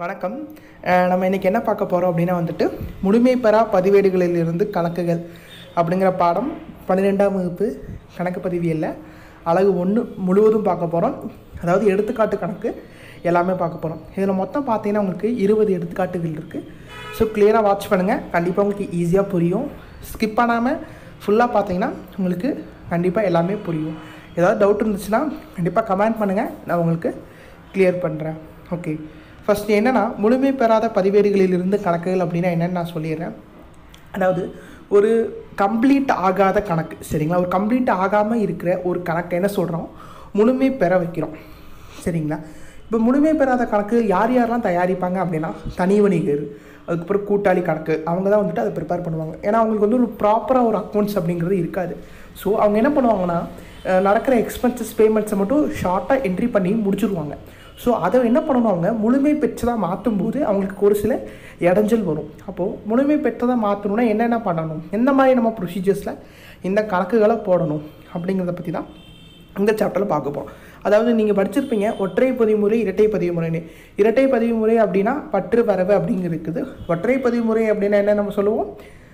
வணக்கம் அஹ் நம்ம இன்றைக்கி என்ன பார்க்க போகிறோம் அப்படின்னா வந்துட்டு முழுமை பெறா பதிவேடுகளிலிருந்து கணக்குகள் அப்படிங்கிற பாடம் பன்னிரெண்டாம் வகுப்பு கணக்கு பதிவியல்ல அழகு ஒன்று முழுவதும் பார்க்க போகிறோம் அதாவது எடுத்துக்காட்டு கணக்கு எல்லாமே பார்க்க போகிறோம் இதில் மொத்தம் பார்த்தீங்கன்னா உங்களுக்கு இருபது எடுத்துக்காட்டுகள் இருக்குது ஸோ கிளியராக வாட்ச் பண்ணுங்கள் கண்டிப்பாக உங்களுக்கு ஈஸியாக புரியும் ஸ்கிப் பண்ணாமல் ஃபுல்லாக பார்த்தீங்கன்னா உங்களுக்கு கண்டிப்பாக எல்லாமே புரியும் ஏதாவது டவுட் இருந்துச்சுன்னா கண்டிப்பாக கமெண்ட் பண்ணுங்கள் நான் உங்களுக்கு கிளியர் பண்ணுறேன் ஓகே ஃபஸ்ட்டு என்னென்னா முழுமை பெறாத பதிவேடுகளிலிருந்து கணக்குகள் அப்படின்னா என்னென்னு நான் சொல்லிடுறேன் அதாவது ஒரு கம்ப்ளீட் ஆகாத கணக்கு சரிங்களா ஒரு கம்ப்ளீட் ஆகாமல் இருக்கிற ஒரு கணக்கு என்ன சொல்கிறோம் முழுமை பெற வைக்கிறோம் சரிங்களா இப்போ முழுமை பெறாத கணக்கு யார் யாரெல்லாம் தயாரிப்பாங்க அப்படின்னா தனி வணிகர் அதுக்கப்புறம் கூட்டாளி கணக்கு அவங்க தான் வந்துட்டு அதை ப்ரிப்பேர் பண்ணுவாங்க ஏன்னா அவங்களுக்கு வந்து ஒரு ப்ராப்பராக ஒரு அக்கௌண்ட்ஸ் அப்படிங்கிறது இருக்காது ஸோ அவங்க என்ன பண்ணுவாங்கன்னா அஹ் நடக்கிற எக்ஸ்பென்சஸ் பேமெண்ட்ஸை மட்டும் ஷார்ட்டாக என்ட்ரி பண்ணி முடிச்சிருவாங்க ஸோ அதை என்ன பண்ணணும் அவங்க முழுமை பெற்றதாக மாற்றும் போது அவங்களுக்கு ஒரு சில இடைஞ்சல் வரும் அப்போது முழுமை பெற்றதாக மாற்றணும்னா என்னென்ன பண்ணணும் எந்த மாதிரி நம்ம ப்ரொசீஜர்ஸில் இந்த கணக்குகளை போடணும் அப்படிங்கிறத பற்றி தான் இந்த சாப்டரில் பார்க்க போகிறோம் அதாவது நீங்கள் படிச்சிருப்பீங்க ஒற்றை பதிவுமுறை இரட்டை பதிவுமுறைன்னு இரட்டை பதிவுமுறை அப்படின்னா பற்று வரவு அப்படிங்கிறது இருக்குது ஒற்றை பதிவுமுறை அப்படின்னா என்ன நம்ம சொல்லுவோம்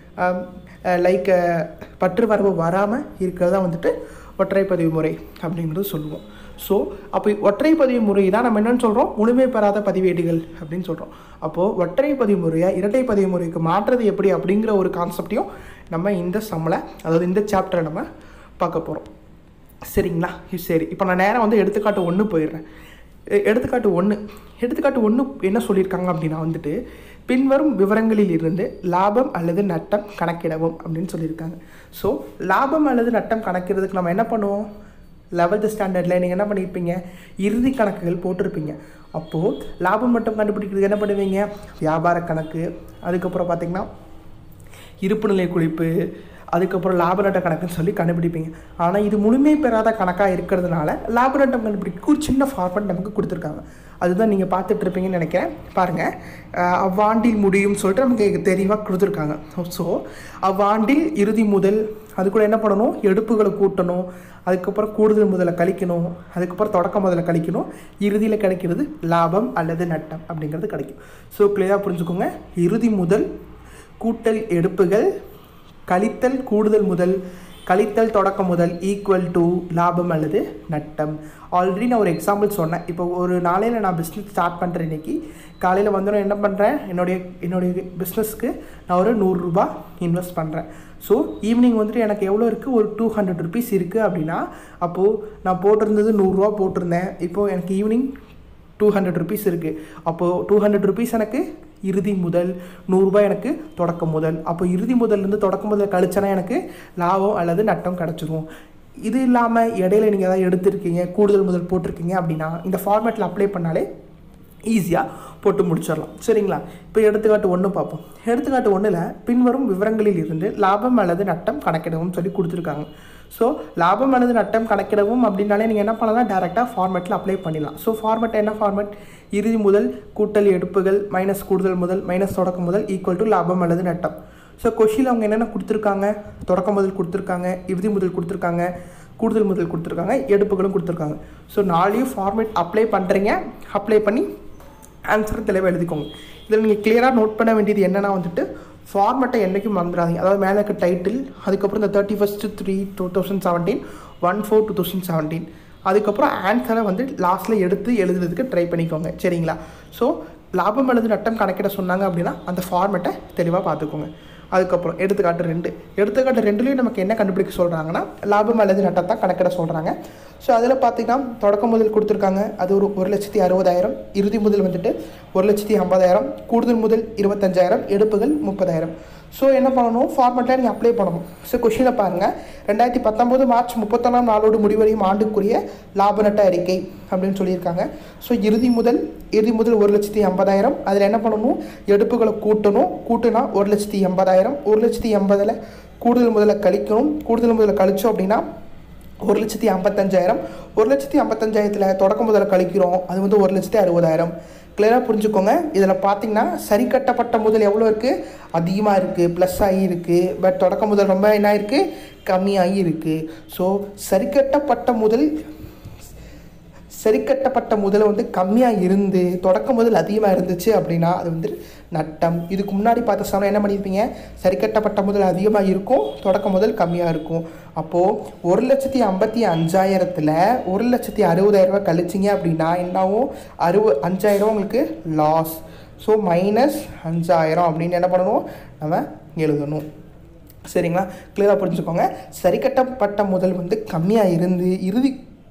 லைக் பற்று வரவு வராமல் இருக்கிறதா வந்துட்டு ஒற்றை பதிவு முறை அப்படிங்கிறது சொல்லுவோம் ஸோ அப்போ ஒற்றை பதிவு முறை தான் நம்ம என்னென்னு சொல்கிறோம் முழுமை பெறாத பதிவேடுகள் அப்படின்னு சொல்கிறோம் அப்போது ஒற்றை பதிவு முறையை இரட்டை பதிவு முறைக்கு மாற்றுறது எப்படி அப்படிங்கிற ஒரு கான்செப்டையும் நம்ம இந்த சம்மலை அதாவது இந்த சாப்டரை நம்ம பார்க்க போகிறோம் சரிங்களா சரி இப்போ நான் நேரம் வந்து எடுத்துக்காட்டு ஒன்று போயிடுறேன் எ- எடுத்துக்காட்டு ஒன்று எடுத்துக்காட்டு ஒன்று என்ன சொல்லியிருக்காங்க அப்படின்னா வந்துட்டு பின்வரும் விவரங்களில் இருந்து லாபம் அல்லது நட்டம் கணக்கிடவும் அப்படின்னு சொல்லியிருக்காங்க ஸோ லாபம் அல்லது நட்டம் கணக்கிடுறதுக்கு நம்ம என்ன பண்ணுவோம் லெவல்த்து ஸ்டாண்டர்டில் நீங்கள் என்ன பண்ணியிருப்பீங்க இறுதி கணக்குகள் போட்டிருப்பீங்க அப்போது லாபம் மட்டும் கண்டுபிடிக்கிறதுக்கு என்ன பண்ணுவீங்க வியாபார கணக்கு அதுக்கப்புறம் பார்த்தீங்கன்னா இருப்பு நிலை குறிப்பு அதுக்கப்புறம் லாப நட்ட கணக்குன்னு சொல்லி கண்டுபிடிப்பீங்க ஆனால் இது முழுமை பெறாத கணக்காக இருக்கிறதுனால லாப நட்டம் கண்டுபிடிக்க ஒரு சின்ன ஃபார்மட் நமக்கு கொடுத்துருக்காங்க அதுதான் நீங்கள் பார்த்துட்டு இருப்பீங்கன்னு நினைக்கிறேன் பாருங்கள் அஹ் அவ்வாண்டில் முடியும் சொல்லிட்டு நமக்கு தெளிவாக கொடுத்துருக்காங்க ஸோ அவ்வாண்டில் இறுதி முதல் அது கூட என்ன பண்ணணும் எடுப்புகளை கூட்டணும் அதுக்கப்புறம் கூடுதல் முதல்ல கழிக்கணும் அதுக்கப்புறம் தொடக்க முதல்ல கழிக்கணும் இறுதியில் கிடைக்கிறது லாபம் அல்லது நட்டம் அப்படிங்கிறது கிடைக்கும் ஸோ கிளியராக புரிஞ்சுக்கோங்க இறுதி முதல் கூட்டல் எடுப்புகள் கழித்தல் கூடுதல் முதல் கழித்தல் தொடக்க முதல் ஈக்குவல் டு லாபம் அல்லது நட்டம் ஆல்ரெடி நான் ஒரு எக்ஸாம்பிள் சொன்னேன் இப்போ ஒரு நாளையில் நான் பிஸ்னஸ் ஸ்டார்ட் பண்ணுறேன் இன்னைக்கு காலையில் வந்து நான் என்ன பண்ணுறேன் என்னுடைய என்னுடைய பிஸ்னஸ்க்கு நான் ஒரு நூறுரூபா இன்வெஸ்ட் பண்ணுறேன் ஸோ ஈவினிங் வந்துட்டு எனக்கு எவ்வளோ இருக்குது ஒரு டூ ஹண்ட்ரட் ருபீஸ் இருக்குது அப்படின்னா அப்போது நான் போட்டிருந்தது நூறுரூவா போட்டிருந்தேன் இப்போது எனக்கு ஈவினிங் டூ ஹண்ட்ரட் ருபீஸ் இருக்குது அப்போது டூ ஹண்ட்ரட் ருபீஸ் எனக்கு இறுதி முதல் நூறுரூபா எனக்கு தொடக்க முதல் அப்போ இறுதி முதல்லேருந்து தொடக்க முதல் கழிச்சனா எனக்கு லாபம் அல்லது நட்டம் கிடச்சிரும் இது இல்லாமல் இடையில நீங்கள் ஏதாவது எடுத்திருக்கீங்க கூடுதல் முதல் போட்டிருக்கீங்க அப்படின்னா இந்த ஃபார்மேட்டில் அப்ளை பண்ணாலே ஈஸியாக போட்டு முடிச்சிடலாம் சரிங்களா இப்போ எடுத்துக்காட்டு ஒன்று பார்ப்போம் எடுத்துக்காட்டு ஒன்றில் பின்வரும் விவரங்களில் இருந்து லாபம் அல்லது நட்டம் கணக்கிடவும் சொல்லி கொடுத்துருக்காங்க ஸோ லாபம் அல்லது நட்டம் கணக்கிடவும் அப்படின்னாலே நீங்கள் என்ன பண்ணலாம் டேரெக்டாக ஃபார்மேட்டில் அப்ளை பண்ணிடலாம் ஸோ ஃபார்மேட் என்ன ஃபார்மேட் இறுதி முதல் கூட்டல் எடுப்புகள் மைனஸ் கூடுதல் முதல் மைனஸ் தொடக்க முதல் ஈக்குவல் டு லாபம் அல்லது நட்டம் ஸோ கொஷினில் அவங்க என்னென்ன கொடுத்துருக்காங்க தொடக்க முதல் கொடுத்துருக்காங்க இறுதி முதல் கொடுத்துருக்காங்க கூடுதல் முதல் கொடுத்துருக்காங்க எடுப்புகளும் கொடுத்துருக்காங்க ஸோ நாளையும் ஃபார்மேட் அப்ளை பண்ணுறீங்க அப்ளை பண்ணி ஆன்சர் தெளிவாக எழுதிக்கோங்க இதில் நீங்கள் கிளியராக நோட் பண்ண வேண்டியது என்னென்னா வந்துட்டு ஃபார்மேட்டை என்றைக்கும் மறந்துடாதீங்க அதாவது மேலே இருக்க டைட்டில் அதுக்கப்புறம் இந்த thirty first three two thousand seventeen one four two thousand seventeen அதுக்கப்புறம் ஆன்சரை வந்து லாஸ்ட்டில் எடுத்து எழுதுறதுக்கு ட்ரை பண்ணிக்கோங்க சரிங்களா ஸோ லாபம் அல்லது நட்டம் கணக்கிட சொன்னாங்க அப்படின்னா அந்த ஃபார்மேட்டை தெளிவாக பார்த்துக்கோங்க அதுக்கப்புறம் எடுத்துக்காட்டு ரெண்டு எடுத்துக்காட்டு ரெண்டுலேயும் நமக்கு என்ன கண்டுபிடிக்க சொல்கிறாங்கன்னா லாபம் அல்லது நட்டத்தை கணக்கிட சொல்கிறாங்க ஸோ அதில் பார்த்தீங்கன்னா தொடக்க முதல் கொடுத்துருக்காங்க அது ஒரு ஒரு லட்சத்தி அறுபதாயிரம் இறுதி முதல் வந்துட்டு ஒரு லட்சத்தி ஐம்பதாயிரம் கூடுதல் முதல் இருபத்தஞ்சாயிரம் எடுப்புகள் முப்பதாயிரம் ஸோ என்ன பண்ணணும் ஃபார்மெட்டில் நீங்கள் அப்ளை பண்ணணும் ஸோ கொஷினை பாருங்கள் ரெண்டாயிரத்தி பத்தொம்போது மார்ச் முப்பத்தொன்னாம் நாளோடு முடிவடையும் ஆண்டுக்குரிய லாப நட்ட அறிக்கை அப்படின்னு சொல்லியிருக்காங்க ஸோ இறுதி முதல் இறுதி முதல் ஒரு லட்சத்தி ஐம்பதாயிரம் அதில் என்ன பண்ணணும் எடுப்புகளை கூட்டணும் கூட்டுனா ஒரு லட்சத்தி எண்பதாயிரம் ஒரு லட்சத்தி எண்பதில் கூடுதல் முதல்ல கழிக்கணும் கூடுதல் முதல்ல கழிச்சோம் அப்படின்னா ஒரு லட்சத்தி ஐம்பத்தஞ்சாயிரம் ஒரு லட்சத்தி ஐம்பத்தஞ்சாயிரத்தில் தொடக்க முதல்ல கழிக்கிறோம் அது வந்து ஒரு லட்சத்தி அறுபதாயிரம் கிளியராக புரிஞ்சுக்கோங்க இதில் பார்த்தீங்கன்னா சரி கட்டப்பட்ட முதல் எவ்வளோ இருக்குது அதிகமாக இருக்குது ப்ளஸ் ஆகி இருக்குது பட் தொடக்க முதல் ரொம்ப என்ன இருக்குது கம்மியாகி இருக்குது ஸோ சரி கட்டப்பட்ட முதல் சரிக்கட்டப்பட்ட முதல் வந்து கம்மியாக இருந்து தொடக்க முதல் அதிகமாக இருந்துச்சு அப்படின்னா அது வந்து நட்டம் இதுக்கு முன்னாடி பார்த்த சமயம் என்ன பண்ணியிருப்பீங்க சரிக்கட்டப்பட்ட முதல் அதிகமாக இருக்கும் தொடக்க முதல் கம்மியாக இருக்கும் அப்போது ஒரு லட்சத்தி ஐம்பத்தி அஞ்சாயிரத்தில் ஒரு லட்சத்தி அறுபதாயிரம் ரூபாய் கழிச்சிங்க அப்படின்னா என்னாகும் அறுப அஞ்சாயிரம் உங்களுக்கு லாஸ் ஸோ மைனஸ் அஞ்சாயிரம் அப்படின்னு என்ன பண்ணணும் நம்ம எழுதணும் சரிங்களா கிளியராக புரிஞ்சுக்கோங்க சரிக்கட்டப்பட்ட முதல் வந்து கம்மியாக இருந்து இறுதி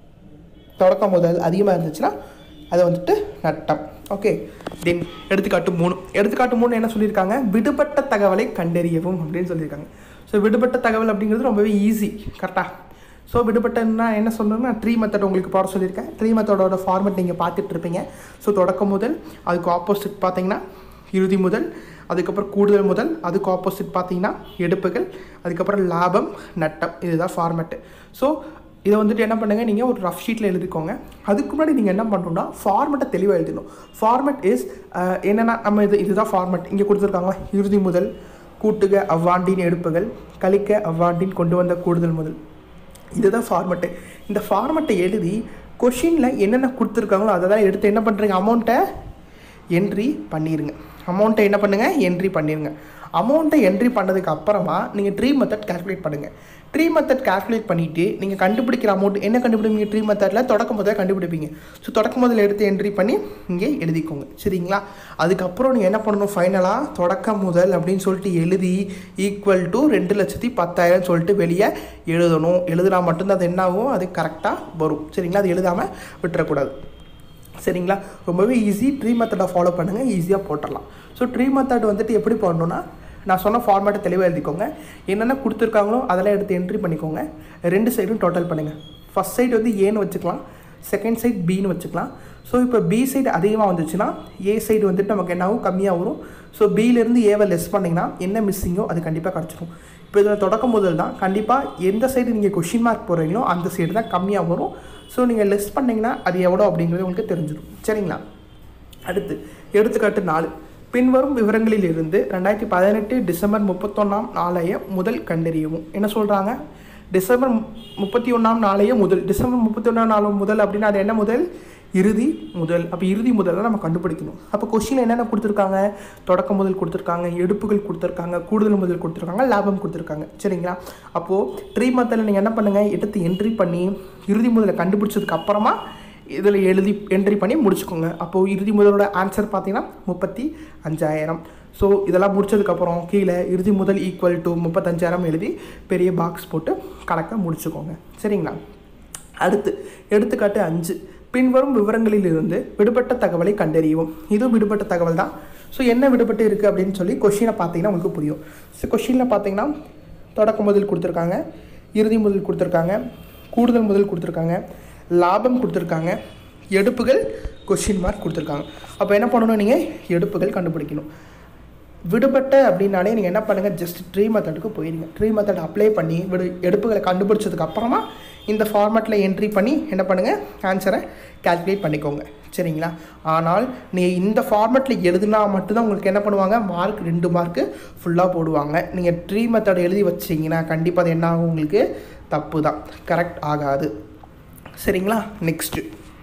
தொடக்கம் முதல் அதிகமாக இருந்துச்சுன்னா அது வந்துட்டு நட்டம் ஓகே தென் எடுத்துக்காட்டு மூணு எடுத்துக்காட்டு மூணு என்ன சொல்லியிருக்காங்க விடுபட்ட தகவலை கண்டறியவும் அப்படின்னு சொல்லியிருக்காங்க ஸோ விடுபட்ட தகவல் அப்படிங்கிறது ரொம்பவே ஈஸி கரெக்டாக ஸோ விடுபட்டன்னா என்ன சொல்லணும்னா ட்ரீ மெத்தட் உங்களுக்கு போட சொல்லியிருக்கேன் ட்ரீ மெத்தடோட ஃபார்மெட் நீங்கள் பார்த்துட்டு இருப்பீங்க ஸோ தொடக்கம் முதல் அதுக்கு ஆப்போசிட் பார்த்தீங்கன்னா இறுதி முதல் அதுக்கப்புறம் கூடுதல் முதல் அதுக்கு ஆப்போசிட் பார்த்தீங்கன்னா எடுப்புகள் அதுக்கப்புறம் லாபம் நட்டம் இதுதான் ஃபார்மெட்டு ஸோ இதை வந்துட்டு என்ன பண்ணுங்கள் நீங்கள் ஒரு ரஃப் ஷீட்டில் எழுதிக்கோங்க அதுக்கு முன்னாடி நீங்கள் என்ன பண்ணணும்னா ஃபார்மெட்டை தெளிவாக எழுதணும் ஃபார்மெட் இஸ் என்னென்னா நம்ம இது இதுதான் ஃபார்மெட் இங்கே கொடுத்துருக்காங்க இறுதி முதல் கூட்டுக அவ்வாண்டின் எடுப்புகள் கழிக்க அவ்வாண்டின் கொண்டு வந்த கூடுதல் முதல் இதுதான் ஃபார்மெட்டு இந்த ஃபார்மெட்டை எழுதி கொஷினில் என்னென்ன கொடுத்துருக்காங்களோ அதை தான் எடுத்து என்ன பண்ணுறீங்க அமௌண்ட்டை என்ட்ரி பண்ணிடுங்க அமௌண்ட்டை என்ன பண்ணுங்கள் என்ட்ரி பண்ணிடுங்க அமௌண்ட்டை என்ட்ரி பண்ணதுக்கு அப்புறமா நீங்கள் ட்ரீ மெத்தட் கால்குலேட் பண்ணுங்கள் ட்ரீ மெத்தட் கால்குலேட் பண்ணிவிட்டு நீங்கள் கண்டுபிடிக்கிற அமௌண்ட் என்ன கண்டுபிடிப்பீங்க ட்ரீ மெத்தடில் தொடக்கம் முதல்ல கண்டுபிடிப்பீங்க ஸோ தொடக்கம் முதல்ல எடுத்து என்ட்ரி பண்ணி இங்கே எழுதிக்கோங்க சரிங்களா அதுக்கப்புறம் நீங்கள் என்ன பண்ணணும் ஃபைனலாக தொடக்கம் முதல் அப்படின்னு சொல்லிட்டு எழுதி ஈக்குவல் டு ரெண்டு லட்சத்தி பத்தாயிரம் சொல்லிட்டு வெளியே எழுதணும் எழுதுனா மட்டும்தான் அது என்ன ஆகும் அது கரெக்டாக வரும் சரிங்களா அது எழுதாமல் விட்டுறக்கூடாது சரிங்களா ரொம்பவே ஈஸி ட்ரீ மெத்தடை ஃபாலோ பண்ணுங்கள் ஈஸியாக போட்டுடலாம் ஸோ ட்ரீ மெத்தட் வந்துட்டு எப்படி பண்ணணும்னா நான் சொன்ன ஃபார்மேட்டை தெளிவாக எழுதிக்கோங்க என்னென்ன கொடுத்துருக்காங்களோ அதெல்லாம் எடுத்து என்ட்ரி பண்ணிக்கோங்க ரெண்டு சைடும் டோட்டல் பண்ணுங்கள் ஃபஸ்ட் சைடு வந்து ஏன்னு வச்சுக்கலாம் செகண்ட் சைடு பின்னு வச்சுக்கலாம் ஸோ இப்போ பி சைடு அதிகமாக வந்துச்சுன்னா ஏ சைடு வந்துட்டு நமக்கு என்னாகும் கம்மியாக வரும் ஸோ பியிலேருந்து ஏவை லெஸ் பண்ணிங்கன்னா என்ன மிஸ்ஸிங்கோ அது கண்டிப்பாக கிடச்சிரும் இப்போ இதில் தொடக்கம் முதல் தான் கண்டிப்பாக எந்த சைடு நீங்கள் கொஷின் மார்க் போடுறீங்களோ அந்த சைடு தான் கம்மியாக வரும் ஸோ நீங்கள் லெஸ் பண்ணிங்கன்னா அது எவ்வளோ அப்படிங்கிறது உங்களுக்கு தெரிஞ்சிடும் சரிங்களா அடுத்து எடுத்துக்காட்டு நாலு பின்வரும் விவரங்களில் இருந்து ரெண்டாயிரத்தி பதினெட்டு டிசம்பர் முப்பத்தொன்னாம் நாளைய முதல் கண்டறியவும் என்ன சொல்கிறாங்க டிசம்பர் முப்பத்தி ஒன்றாம் நாளைய முதல் டிசம்பர் முப்பத்தி ஒன்றாம் நாள் முதல் அப்படின்னா அது என்ன முதல் இறுதி முதல் அப்போ இறுதி முதல்ல நம்ம கண்டுபிடிக்கணும் அப்போ கொஷின் என்னென்ன கொடுத்துருக்காங்க தொடக்க முதல் கொடுத்துருக்காங்க எடுப்புகள் கொடுத்துருக்காங்க கூடுதல் முதல் கொடுத்துருக்காங்க லாபம் கொடுத்துருக்காங்க சரிங்களா அப்போது ட்ரீ மத்தில் நீங்கள் என்ன பண்ணுங்கள் எடுத்து என்ட்ரி பண்ணி இறுதி முதலை கண்டுபிடிச்சதுக்கு அப்புறமா இதில் எழுதி என்ட்ரி பண்ணி முடிச்சுக்கோங்க அப்போது இறுதி முதலோட ஆன்சர் பார்த்தீங்கன்னா முப்பத்தி அஞ்சாயிரம் ஸோ இதெல்லாம் முடிச்சதுக்கப்புறம் கீழே இறுதி முதல் ஈக்குவல் டு முப்பத்தஞ்சாயிரம் எழுதி பெரிய பாக்ஸ் போட்டு கணக்கை முடிச்சுக்கோங்க சரிங்களா அடுத்து எடுத்துக்காட்டு அஞ்சு பின்வரும் விவரங்களில் இருந்து விடுபட்ட தகவலை கண்டறியவும் இதுவும் விடுபட்ட தகவல் தான் ஸோ என்ன விடுபட்டு இருக்குது அப்படின்னு சொல்லி கொஷினை பார்த்தீங்கன்னா உங்களுக்கு புரியும் ஸோ கொஷினில் பார்த்தீங்கன்னா தொடக்க முதல் கொடுத்துருக்காங்க இறுதி முதல் கொடுத்துருக்காங்க கூடுதல் முதல் கொடுத்துருக்காங்க லாபம் கொடுத்துருக்காங்க எடுப்புகள் கொஷின் மார்க் கொடுத்துருக்காங்க அப்போ என்ன பண்ணணும் நீங்கள் எடுப்புகள் கண்டுபிடிக்கணும் விடுபட்ட அப்படின்னாலே நீங்கள் என்ன பண்ணுங்கள் ஜஸ்ட் ட்ரீ மெத்தடுக்கு போயிருங்க ட்ரீ மெத்தட் அப்ளை பண்ணி விடு எடுப்புகளை கண்டுபிடிச்சதுக்கு அப்புறமா இந்த ஃபார்மேட்டில் என்ட்ரி பண்ணி என்ன பண்ணுங்கள் ஆன்சரை கால்குலேட் பண்ணிக்கோங்க சரிங்களா ஆனால் நீ இந்த ஃபார்மேட்டில் எழுதுனா மட்டும்தான் உங்களுக்கு என்ன பண்ணுவாங்க மார்க் ரெண்டு மார்க்கு ஃபுல்லாக போடுவாங்க நீங்கள் ட்ரீ மெத்தட் எழுதி வச்சிங்கன்னா கண்டிப்பாக அது என்ன ஆகும் உங்களுக்கு தப்பு தான் கரெக்ட் ஆகாது சரிங்களா நெக்ஸ்ட்டு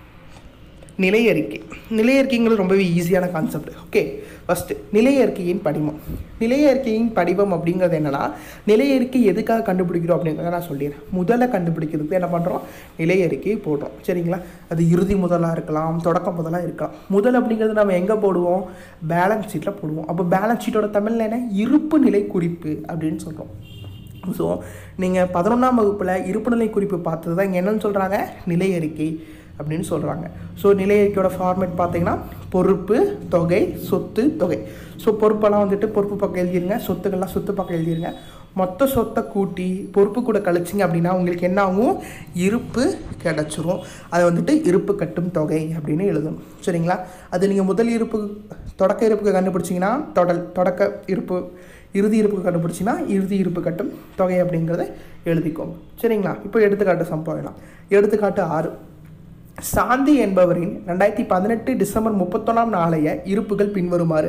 நிலையறிக்கை நிலையறிக்கைங்கிறது ரொம்பவே ஈஸியான கான்செப்ட் ஓகே ஃபஸ்ட்டு நிலையறிக்கையின் படிவம் நிலையறிக்கையின் படிவம் அப்படிங்கிறது என்னென்னா நிலையறிக்கை எதுக்காக கண்டுபிடிக்கிறோம் அப்படிங்கிறத நான் சொல்லிடுறேன் முதல்ல கண்டுபிடிக்கிறதுக்கு என்ன பண்ணுறோம் நிலையறிக்கை போடுறோம் சரிங்களா அது இறுதி முதலாக இருக்கலாம் தொடக்க முதலாக இருக்கலாம் முதல் அப்படிங்கிறது நம்ம எங்கே போடுவோம் பேலன்ஸ் ஷீட்டில் போடுவோம் அப்போ பேலன்ஸ் ஷீட்டோட தமிழில் என்ன இருப்பு நிலை குறிப்பு அப்படின்னு சொல்கிறோம் ஸோ நீங்கள் பதினொன்றாம் வகுப்பில் இருப்புநிலை குறிப்பு பார்த்தது தான் இங்கே என்னன்னு சொல்கிறாங்க நிலை அறிக்கை அப்படின்னு சொல்கிறாங்க ஸோ நிலை அறிக்கையோட ஃபார்மேட் பார்த்தீங்கன்னா பொறுப்பு தொகை சொத்து தொகை ஸோ பொறுப்பெல்லாம் வந்துட்டு பொறுப்பு பக்கம் எழுதிருங்க சொத்துக்கள்லாம் சொத்து பக்கம் எழுதிருங்க மொத்த சொத்தை கூட்டி பொறுப்பு கூட கழிச்சிங்க அப்படின்னா உங்களுக்கு என்ன ஆகும் இருப்பு கிடச்சிரும் அதை வந்துட்டு இருப்பு கட்டும் தொகை அப்படின்னு எழுதணும் சரிங்களா அது நீங்கள் முதல் இருப்பு தொடக்க இருப்புக்கு கண்டுபிடிச்சிங்கன்னா தொடல் தொடக்க இருப்பு இறுதி இருப்பு கண்டுபிடிச்சின்னா இறுதி இருப்பு கட்டும் தொகை அப்படிங்கிறத எழுதிக்கோங்க சரிங்களா இப்போ எடுத்துக்காட்டு சம்பவம் எடுத்துக்காட்டு ஆறு சாந்தி என்பவரின் ரெண்டாயிரத்தி பதினெட்டு டிசம்பர் முப்பத்தொன்னாம் நாளைய இருப்புகள் பின்வருமாறு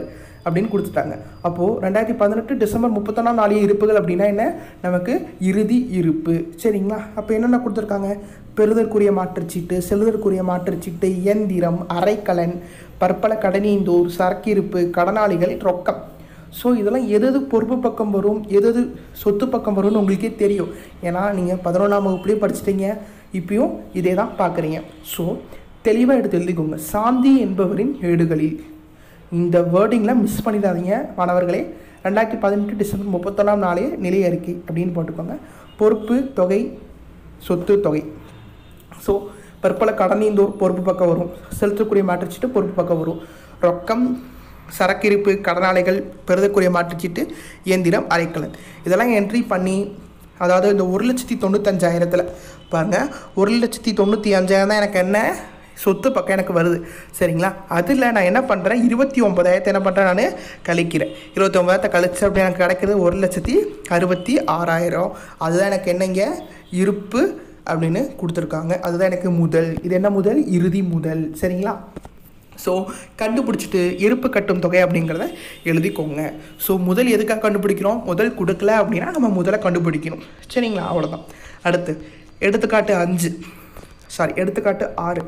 அப்படின்னு கொடுத்துட்டாங்க அப்போது ரெண்டாயிரத்தி பதினெட்டு டிசம்பர் முப்பத்தொன்னாம் நாளைய இருப்புகள் அப்படின்னா என்ன நமக்கு இறுதி இருப்பு சரிங்களா அப்போ என்னென்ன கொடுத்துருக்காங்க பெறுதற்குரிய மாற்றுச்சீட்டு செலுதற்குரிய மாற்றுச்சீட்டு இயந்திரம் அரைக்கலன் பற்பல கடனீந்தோர் சரக்கிருப்பு கடனாளிகள் ரொக்கம் ஸோ இதெல்லாம் எது எது பொறுப்பு பக்கம் வரும் எது எது சொத்து பக்கம் வரும்னு உங்களுக்கே தெரியும் ஏன்னா நீங்கள் பதினொன்றாம் வகுப்புலேயே படிச்சிட்டீங்க இப்பயும் இதே தான் பார்க்குறீங்க ஸோ தெளிவாக எடுத்து எழுதிக்கோங்க சாந்தி என்பவரின் ஏடுகளில் இந்த வேர்டிங்கில் மிஸ் பண்ணிடாதீங்க மாணவர்களே ரெண்டாயிரத்தி பதினெட்டு டிசம்பர் முப்பத்தொன்னாம் நாளே நிலை அறிக்கை அப்படின்னு போட்டுக்கோங்க பொறுப்பு தொகை சொத்து தொகை ஸோ பற்பல கடனீந்தோர் பொறுப்பு பக்கம் வரும் செலுத்தக்கூடிய மாற்றுச்சீட்டு பொறுப்பு பக்கம் வரும் ரொக்கம் சரக்கிருப்பு கடனாளிகள் பெறுதற்குரிய மாற்றுச்சீட்டு இயந்திரம் அரைக்கலன் இதெல்லாம் என்ட்ரி பண்ணி அதாவது இந்த ஒரு லட்சத்தி தொண்ணூத்தஞ்சாயிரத்தில் பாருங்கள் ஒரு லட்சத்தி தொண்ணூற்றி அஞ்சாயிரம் தான் எனக்கு என்ன சொத்து பக்கம் எனக்கு வருது சரிங்களா அதில் நான் என்ன பண்ணுறேன் இருபத்தி ஒம்பதாயிரத்தை என்ன பண்ணுறேன் நான் கழிக்கிறேன் இருபத்தி ஒம்பதாயிரத்தை கழிச்சு அப்படி எனக்கு கிடைக்கிறது ஒரு லட்சத்தி அறுபத்தி ஆறாயிரம் அதுதான் எனக்கு என்னங்க இருப்பு அப்படின்னு கொடுத்துருக்காங்க அதுதான் எனக்கு முதல் இது என்ன முதல் இறுதி முதல் சரிங்களா ஸோ கண்டுபிடிச்சிட்டு இருப்பு கட்டும் தொகை அப்படிங்கிறத எழுதிக்கோங்க ஸோ முதல் எதுக்காக கண்டுபிடிக்கிறோம் முதல் கொடுக்கல அப்படின்னா நம்ம முதல்ல கண்டுபிடிக்கணும் சரிங்களா அவ்வளோதான் அடுத்து எடுத்துக்காட்டு அஞ்சு சாரி எடுத்துக்காட்டு ஆறு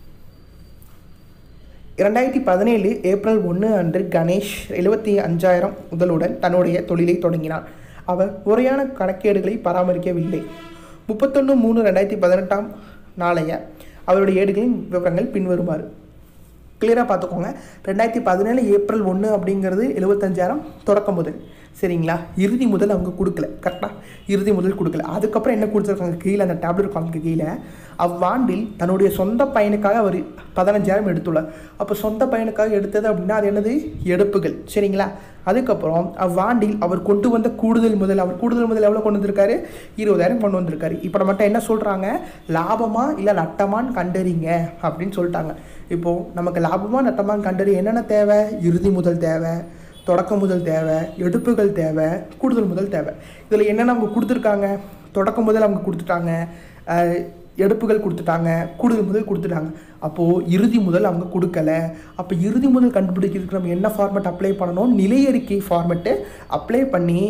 இரண்டாயிரத்தி பதினேழு ஏப்ரல் ஒன்று அன்று கணேஷ் எழுபத்தி அஞ்சாயிரம் முதலுடன் தன்னுடைய தொழிலை தொடங்கினார் அவர் முறையான கணக்கேடுகளை பராமரிக்கவில்லை முப்பத்தொன்று மூணு ரெண்டாயிரத்தி பதினெட்டாம் நாளைய அவருடைய ஏடுகளின் விவரங்கள் பின்வருமாறு கிளியராக பார்த்துக்கோங்க ரெண்டாயிரத்தி பதினேழு ஏப்ரல் ஒன்று அப்படிங்கிறது எழுபத்தஞ்சாயிரம் தொடக்க முதல் சரிங்களா இறுதி முதல் அவங்க கொடுக்கல கரெக்டாக இறுதி முதல் கொடுக்கல அதுக்கப்புறம் என்ன கொடுத்துருக்காங்க கீழே அந்த டேப்லெட் காலத்துக்கு கீழே அவ்வாண்டில் தன்னுடைய சொந்த பையனுக்காக அவர் பதினஞ்சாயிரம் எடுத்துள்ளார் அப்போ சொந்த பையனுக்காக எடுத்தது அப்படின்னா அது என்னது எடுப்புகள் சரிங்களா அதுக்கப்புறம் அவ்வாண்டில் அவர் கொண்டு வந்த கூடுதல் முதல் அவர் கூடுதல் முதல் எவ்வளோ கொண்டு வந்திருக்காரு இருபதாயிரம் கொண்டு வந்திருக்காரு இப்போ நம்மகிட்ட என்ன சொல்கிறாங்க லாபமா இல்லை நட்டமான்னு கண்டறிங்க அப்படின்னு சொல்லிட்டாங்க இப்போது நமக்கு லாபமா நட்டமான்னு கண்டறி என்னென்ன தேவை இறுதி முதல் தேவை தொடக்க முதல் தேவை எடுப்புகள் தேவை கூடுதல் முதல் தேவை இதில் என்னென்ன அவங்க கொடுத்துருக்காங்க தொடக்க முதல் அவங்க கொடுத்துட்டாங்க அஹ், எடுப்புகள் கொடுத்துட்டாங்க கூடுதல் முதல் கொடுத்துட்டாங்க அப்போது இறுதி முதல் அவங்க கொடுக்கல அப்போ இறுதி முதல் கண்டுபிடிக்கிறதுக்கு நம்ம என்ன ஃபார்மேட் அப்ளை பண்ணணும் நிலை அறிக்கை ஃபார்மேட்டு அப்ளை பண்ணி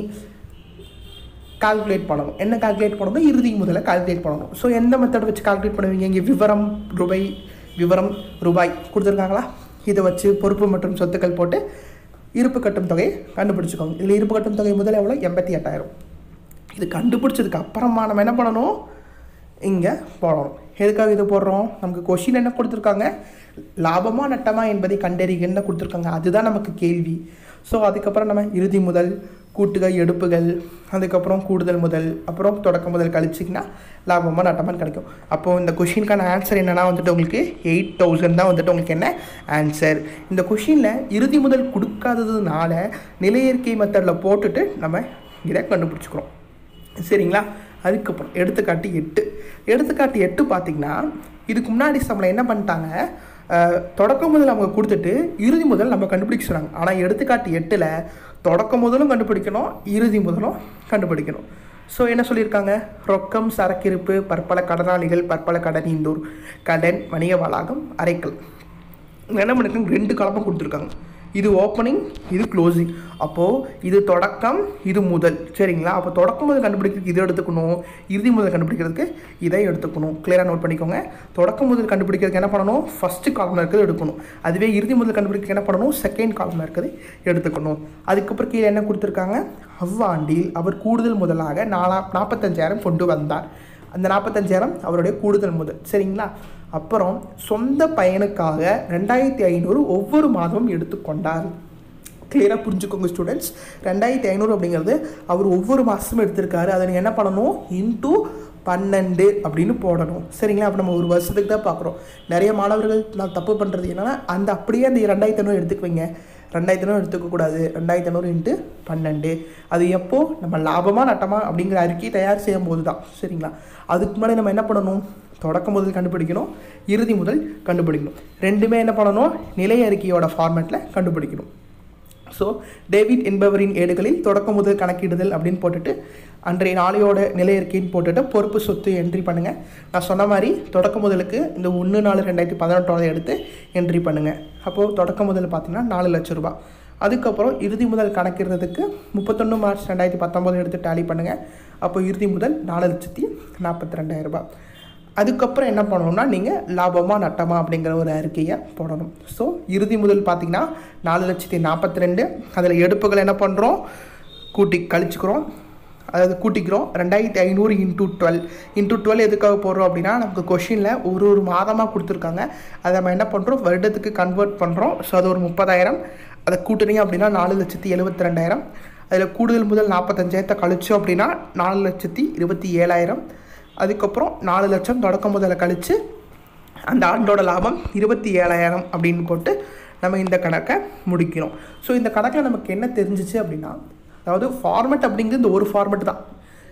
கால்குலேட் பண்ணணும் என்ன கால்குலேட் பண்ணணும் இறுதி முதல்ல கால்குலேட் பண்ணணும் ஸோ எந்த மெத்தட் வச்சு கால்குலேட் பண்ணுவீங்க இங்கே விவரம் ரூபாய் விவரம் ரூபாய் கொடுத்துருக்காங்களா இதை வச்சு பொறுப்பு மற்றும் சொத்துக்கள் போட்டு இருப்பு கட்டும் தொகையை கண்டுபிடிச்சிக்கோங்க இதில் இருப்பு கட்டும் தொகை முதல் எவ்வளோ எண்பத்தி எட்டாயிரம் இது கண்டுபிடிச்சதுக்கு அப்புறமா நம்ம என்ன பண்ணணும் இங்கே போடணும் எதுக்காக இது போடுறோம் நமக்கு கொஷின் என்ன கொடுத்துருக்காங்க லாபமா நட்டமா என்பதை கண்டறிகன்னு கொடுத்துருக்காங்க அதுதான் நமக்கு கேள்வி ஸோ அதுக்கப்புறம் நம்ம இறுதி முதல் கூட்டுகை எடுப்புகள் அதுக்கப்புறம் கூடுதல் முதல் அப்புறம் தொடக்க முதல் கழிச்சிங்கன்னா லாபமாக நட்டமான்னு கிடைக்கும் அப்போது இந்த கொஷினுக்கான ஆன்சர் என்னன்னா வந்துட்டு உங்களுக்கு எயிட் தௌசண்ட் தான் வந்துட்டு உங்களுக்கு என்ன ஆன்சர் இந்த கொஷினில் இறுதி முதல் கொடுக்காததுனால நிலையியற்கை மெத்தடில் போட்டுட்டு நம்ம இதை கண்டுபிடிச்சிக்கிறோம் சரிங்களா அதுக்கப்புறம் எடுத்துக்காட்டு எட்டு எடுத்துக்காட்டு எட்டு பார்த்தீங்கன்னா இதுக்கு முன்னாடி நம்மளை என்ன பண்ணிட்டாங்க அஹ், தொடக்க முதல் அவங்க கொடுத்துட்டு இறுதி முதல் நம்ம கண்டுபிடிக்க சொன்னாங்க ஆனால் எடுத்துக்காட்டு எட்டில் தொடக்க முதலும் கண்டுபிடிக்கணும் இறுதி முதலும் கண்டுபிடிக்கணும் ஸோ என்ன சொல்லியிருக்காங்க ரொக்கம் சரக்கிருப்பு பற்பல கடனாளிகள் பற்பல கடனீந்தோர் கடன் வணிக வளாகம் அரைக்கல் என்ன பண்ணிருக்காங்க ரெண்டு கலப்பம் கொடுத்துருக்காங்க இது ஓப்பனிங் இது க்ளோசிங் அப்போது இது தொடக்கம் இது முதல் சரிங்களா அப்போ தொடக்கம் முதல் கண்டுபிடிக்கிறதுக்கு இதை எடுத்துக்கணும் இறுதி முதல் கண்டுபிடிக்கிறதுக்கு இதை எடுத்துக்கணும் கிளியராக நோட் பண்ணிக்கோங்க தொடக்கம் முதல் கண்டுபிடிக்கிறதுக்கு என்ன பண்ணணும் ஃபஸ்ட்டு காலமில் இருக்கிறது எடுக்கணும் அதுவே இறுதி முதல் கண்டுபிடிக்கிறதுக்கு என்ன பண்ணணும் செகண்ட் காலமில் இருக்கிறது எடுத்துக்கணும் அதுக்கப்புறம் கீழே என்ன கொடுத்துருக்காங்க அவ்வாண்டில் அவர் கூடுதல் முதலாக நாலா நாற்பத்தஞ்சாயிரம் கொண்டு வந்தார் அந்த நாற்பத்தஞ்சாயிரம் அவருடைய கூடுதல் முதல் சரிங்களா அப்புறம் சொந்த பயனுக்காக ரெண்டாயிரத்தி ஐநூறு ஒவ்வொரு மாதமும் எடுத்துக்கொண்டார் கிளியராக புரிஞ்சுக்கோங்க ஸ்டூடெண்ட்ஸ் ரெண்டாயிரத்தி ஐநூறு அப்படிங்கிறது அவர் ஒவ்வொரு மாதமும் எடுத்திருக்காரு அதை நீங்கள் என்ன பண்ணணும் இன்டூ பன்னெண்டு அப்படின்னு போடணும் சரிங்களா அப்போ நம்ம ஒரு வருஷத்துக்கு தான் பார்க்குறோம் நிறைய மாணவர்கள் நான் தப்பு பண்ணுறது என்னன்னா அந்த அப்படியே அந்த ரெண்டாயிரத்தி ஐநூறு எடுத்துக்குவீங்க ரெண்டாயிரத்தி ஐநூறு எடுத்துக்கக்கூடாது ரெண்டாயிரத்தி ஐநூறு இன்ட்டு பன்னெண்டு அது எப்போ நம்ம லாபமா நட்டமா அப்படிங்கிற அறிக்கையை தயார் செய்யும் போது தான் சரிங்களா அதுக்கு முன்னாடி நம்ம என்ன பண்ணணும் தொடக்க முதல் கண்டுபிடிக்கணும் இறுதி முதல் கண்டுபிடிக்கணும் ரெண்டுமே என்ன பண்ணணும் நிலை அறிக்கையோட ஃபார்மேட்டில் கண்டுபிடிக்கணும் ஸோ டேவிட் என்பவரின் ஏடுகளில் தொடக்க முதல் கணக்கிடுதல் அப்படின்னு போட்டுட்டு அன்றைய நாளையோட நிலை அறிக்கைன்னு போட்டுட்டு பொறுப்பு சொத்து என்ட்ரி பண்ணுங்கள் நான் சொன்ன மாதிரி தொடக்க முதலுக்கு இந்த ஒன்று நாலு ரெண்டாயிரத்தி பதினெட்டோட எடுத்து என்ட்ரி பண்ணுங்கள் அப்போது தொடக்க முதல் பார்த்தீங்கன்னா நாலு லட்ச ரூபாய் அதுக்கப்புறம் இறுதி முதல் கணக்கிடுறதுக்கு முப்பத்தொன்று மார்ச் ரெண்டாயிரத்தி பத்தொம்போது எடுத்து டேலி பண்ணுங்கள் அப்போ இறுதி முதல் நாலு லட்சத்தி நாற்பத்தி ரெண்டாயிரம் ரூபாய் அதுக்கப்புறம் என்ன பண்ணணும்னா நீங்கள் லாபமா நட்டமா அப்படிங்கிற ஒரு அறிக்கையை போடணும் ஸோ இறுதி முதல் பார்த்தீங்கன்னா நாலு லட்சத்தி நாற்பத்தி ரெண்டு அதில் எடுப்புகள் என்ன பண்ணுறோம் கூட்டி கழிச்சுக்கிறோம் அதாவது கூட்டிக்கிறோம் ரெண்டாயிரத்தி ஐநூறு இன்டூ டுவெல் இன்டூ டுவெல் எதுக்காக போடுறோம் அப்படின்னா நமக்கு கொஷினில் ஒரு ஒரு மாதமாக கொடுத்துருக்காங்க அதை நம்ம என்ன பண்ணுறோம் வருடத்துக்கு கன்வெர்ட் பண்ணுறோம் ஸோ அது ஒரு முப்பதாயிரம் அதை கூட்டுறீங்க அப்படின்னா நாலு லட்சத்தி எழுபத்தி ரெண்டாயிரம் அதில் கூடுதல் முதல் நாற்பத்தஞ்சாயிரத்தை கழிச்சோம் அப்படின்னா நாலு லட்சத்தி இருபத்தி ஏழாயிரம் அதுக்கப்புறம் நாலு லட்சம் தொடக்க முதல்ல கழித்து அந்த ஆண்டோட லாபம் இருபத்தி ஏழாயிரம் அப்படின்னு போட்டு நம்ம இந்த கணக்கை முடிக்கிறோம் ஸோ இந்த கணக்கில் நமக்கு என்ன தெரிஞ்சிச்சு அப்படின்னா அதாவது ஃபார்மெட் அப்படிங்கிறது இந்த ஒரு ஃபார்மெட் தான்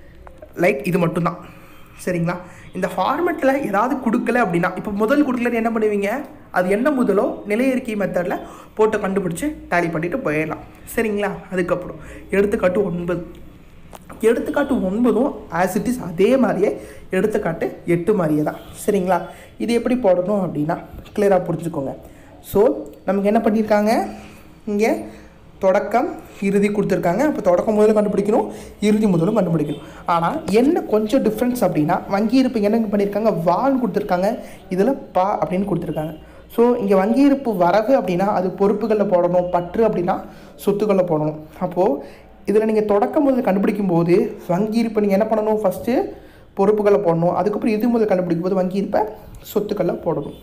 லைக் இது மட்டும்தான் சரிங்களா இந்த ஃபார்மெட்டில் ஏதாவது கொடுக்கல அப்படின்னா இப்போ முதல் கொடுக்கலன்னு என்ன பண்ணுவீங்க அது என்ன முதலோ நிலையறிக்கை மெத்தடில் போட்டு கண்டுபிடிச்சி டேலி பண்ணிட்டு போயிடலாம் சரிங்களா அதுக்கப்புறம் எடுத்துக்காட்டு ஒன்பது எடுத்துக்காட்டு ஒன்பதும் ஆஸ் இட் இஸ் அதே மாதிரியே எடுத்துக்காட்டு எட்டு மாதிரியே தான் சரிங்களா இது எப்படி போடணும் அப்படின்னா கிளியராக புரிஞ்சுக்கோங்க ஸோ நமக்கு என்ன பண்ணியிருக்காங்க இங்கே தொடக்கம் இறுதி கொடுத்துருக்காங்க அப்போ தொடக்கம் முதல்ல கண்டுபிடிக்கணும் இறுதி முதலும் கண்டுபிடிக்கணும் ஆனால் என்ன கொஞ்சம் டிஃப்ரென்ஸ் அப்படின்னா வங்கி இருப்பு என்னங்க பண்ணியிருக்காங்க வான்னு கொடுத்துருக்காங்க இதில் பா அப்படின்னு கொடுத்துருக்காங்க ஸோ இங்கே வங்கி இருப்பு வரவு அப்படின்னா அது பொறுப்புகளில் போடணும் பற்று அப்படின்னா சொத்துக்களில் போடணும் அப்போது இதில் நீங்கள் தொடக்கம் முதல் கண்டுபிடிக்கும் போது வங்கி இருப்பை நீங்கள் என்ன பண்ணணும் ஃபஸ்ட்டு பொறுப்புகளை போடணும் அதுக்கப்புறம் இது முதல் கண்டுபிடிக்கும் போது வங்கி இருப்பை சொத்துக்களில் போடணும்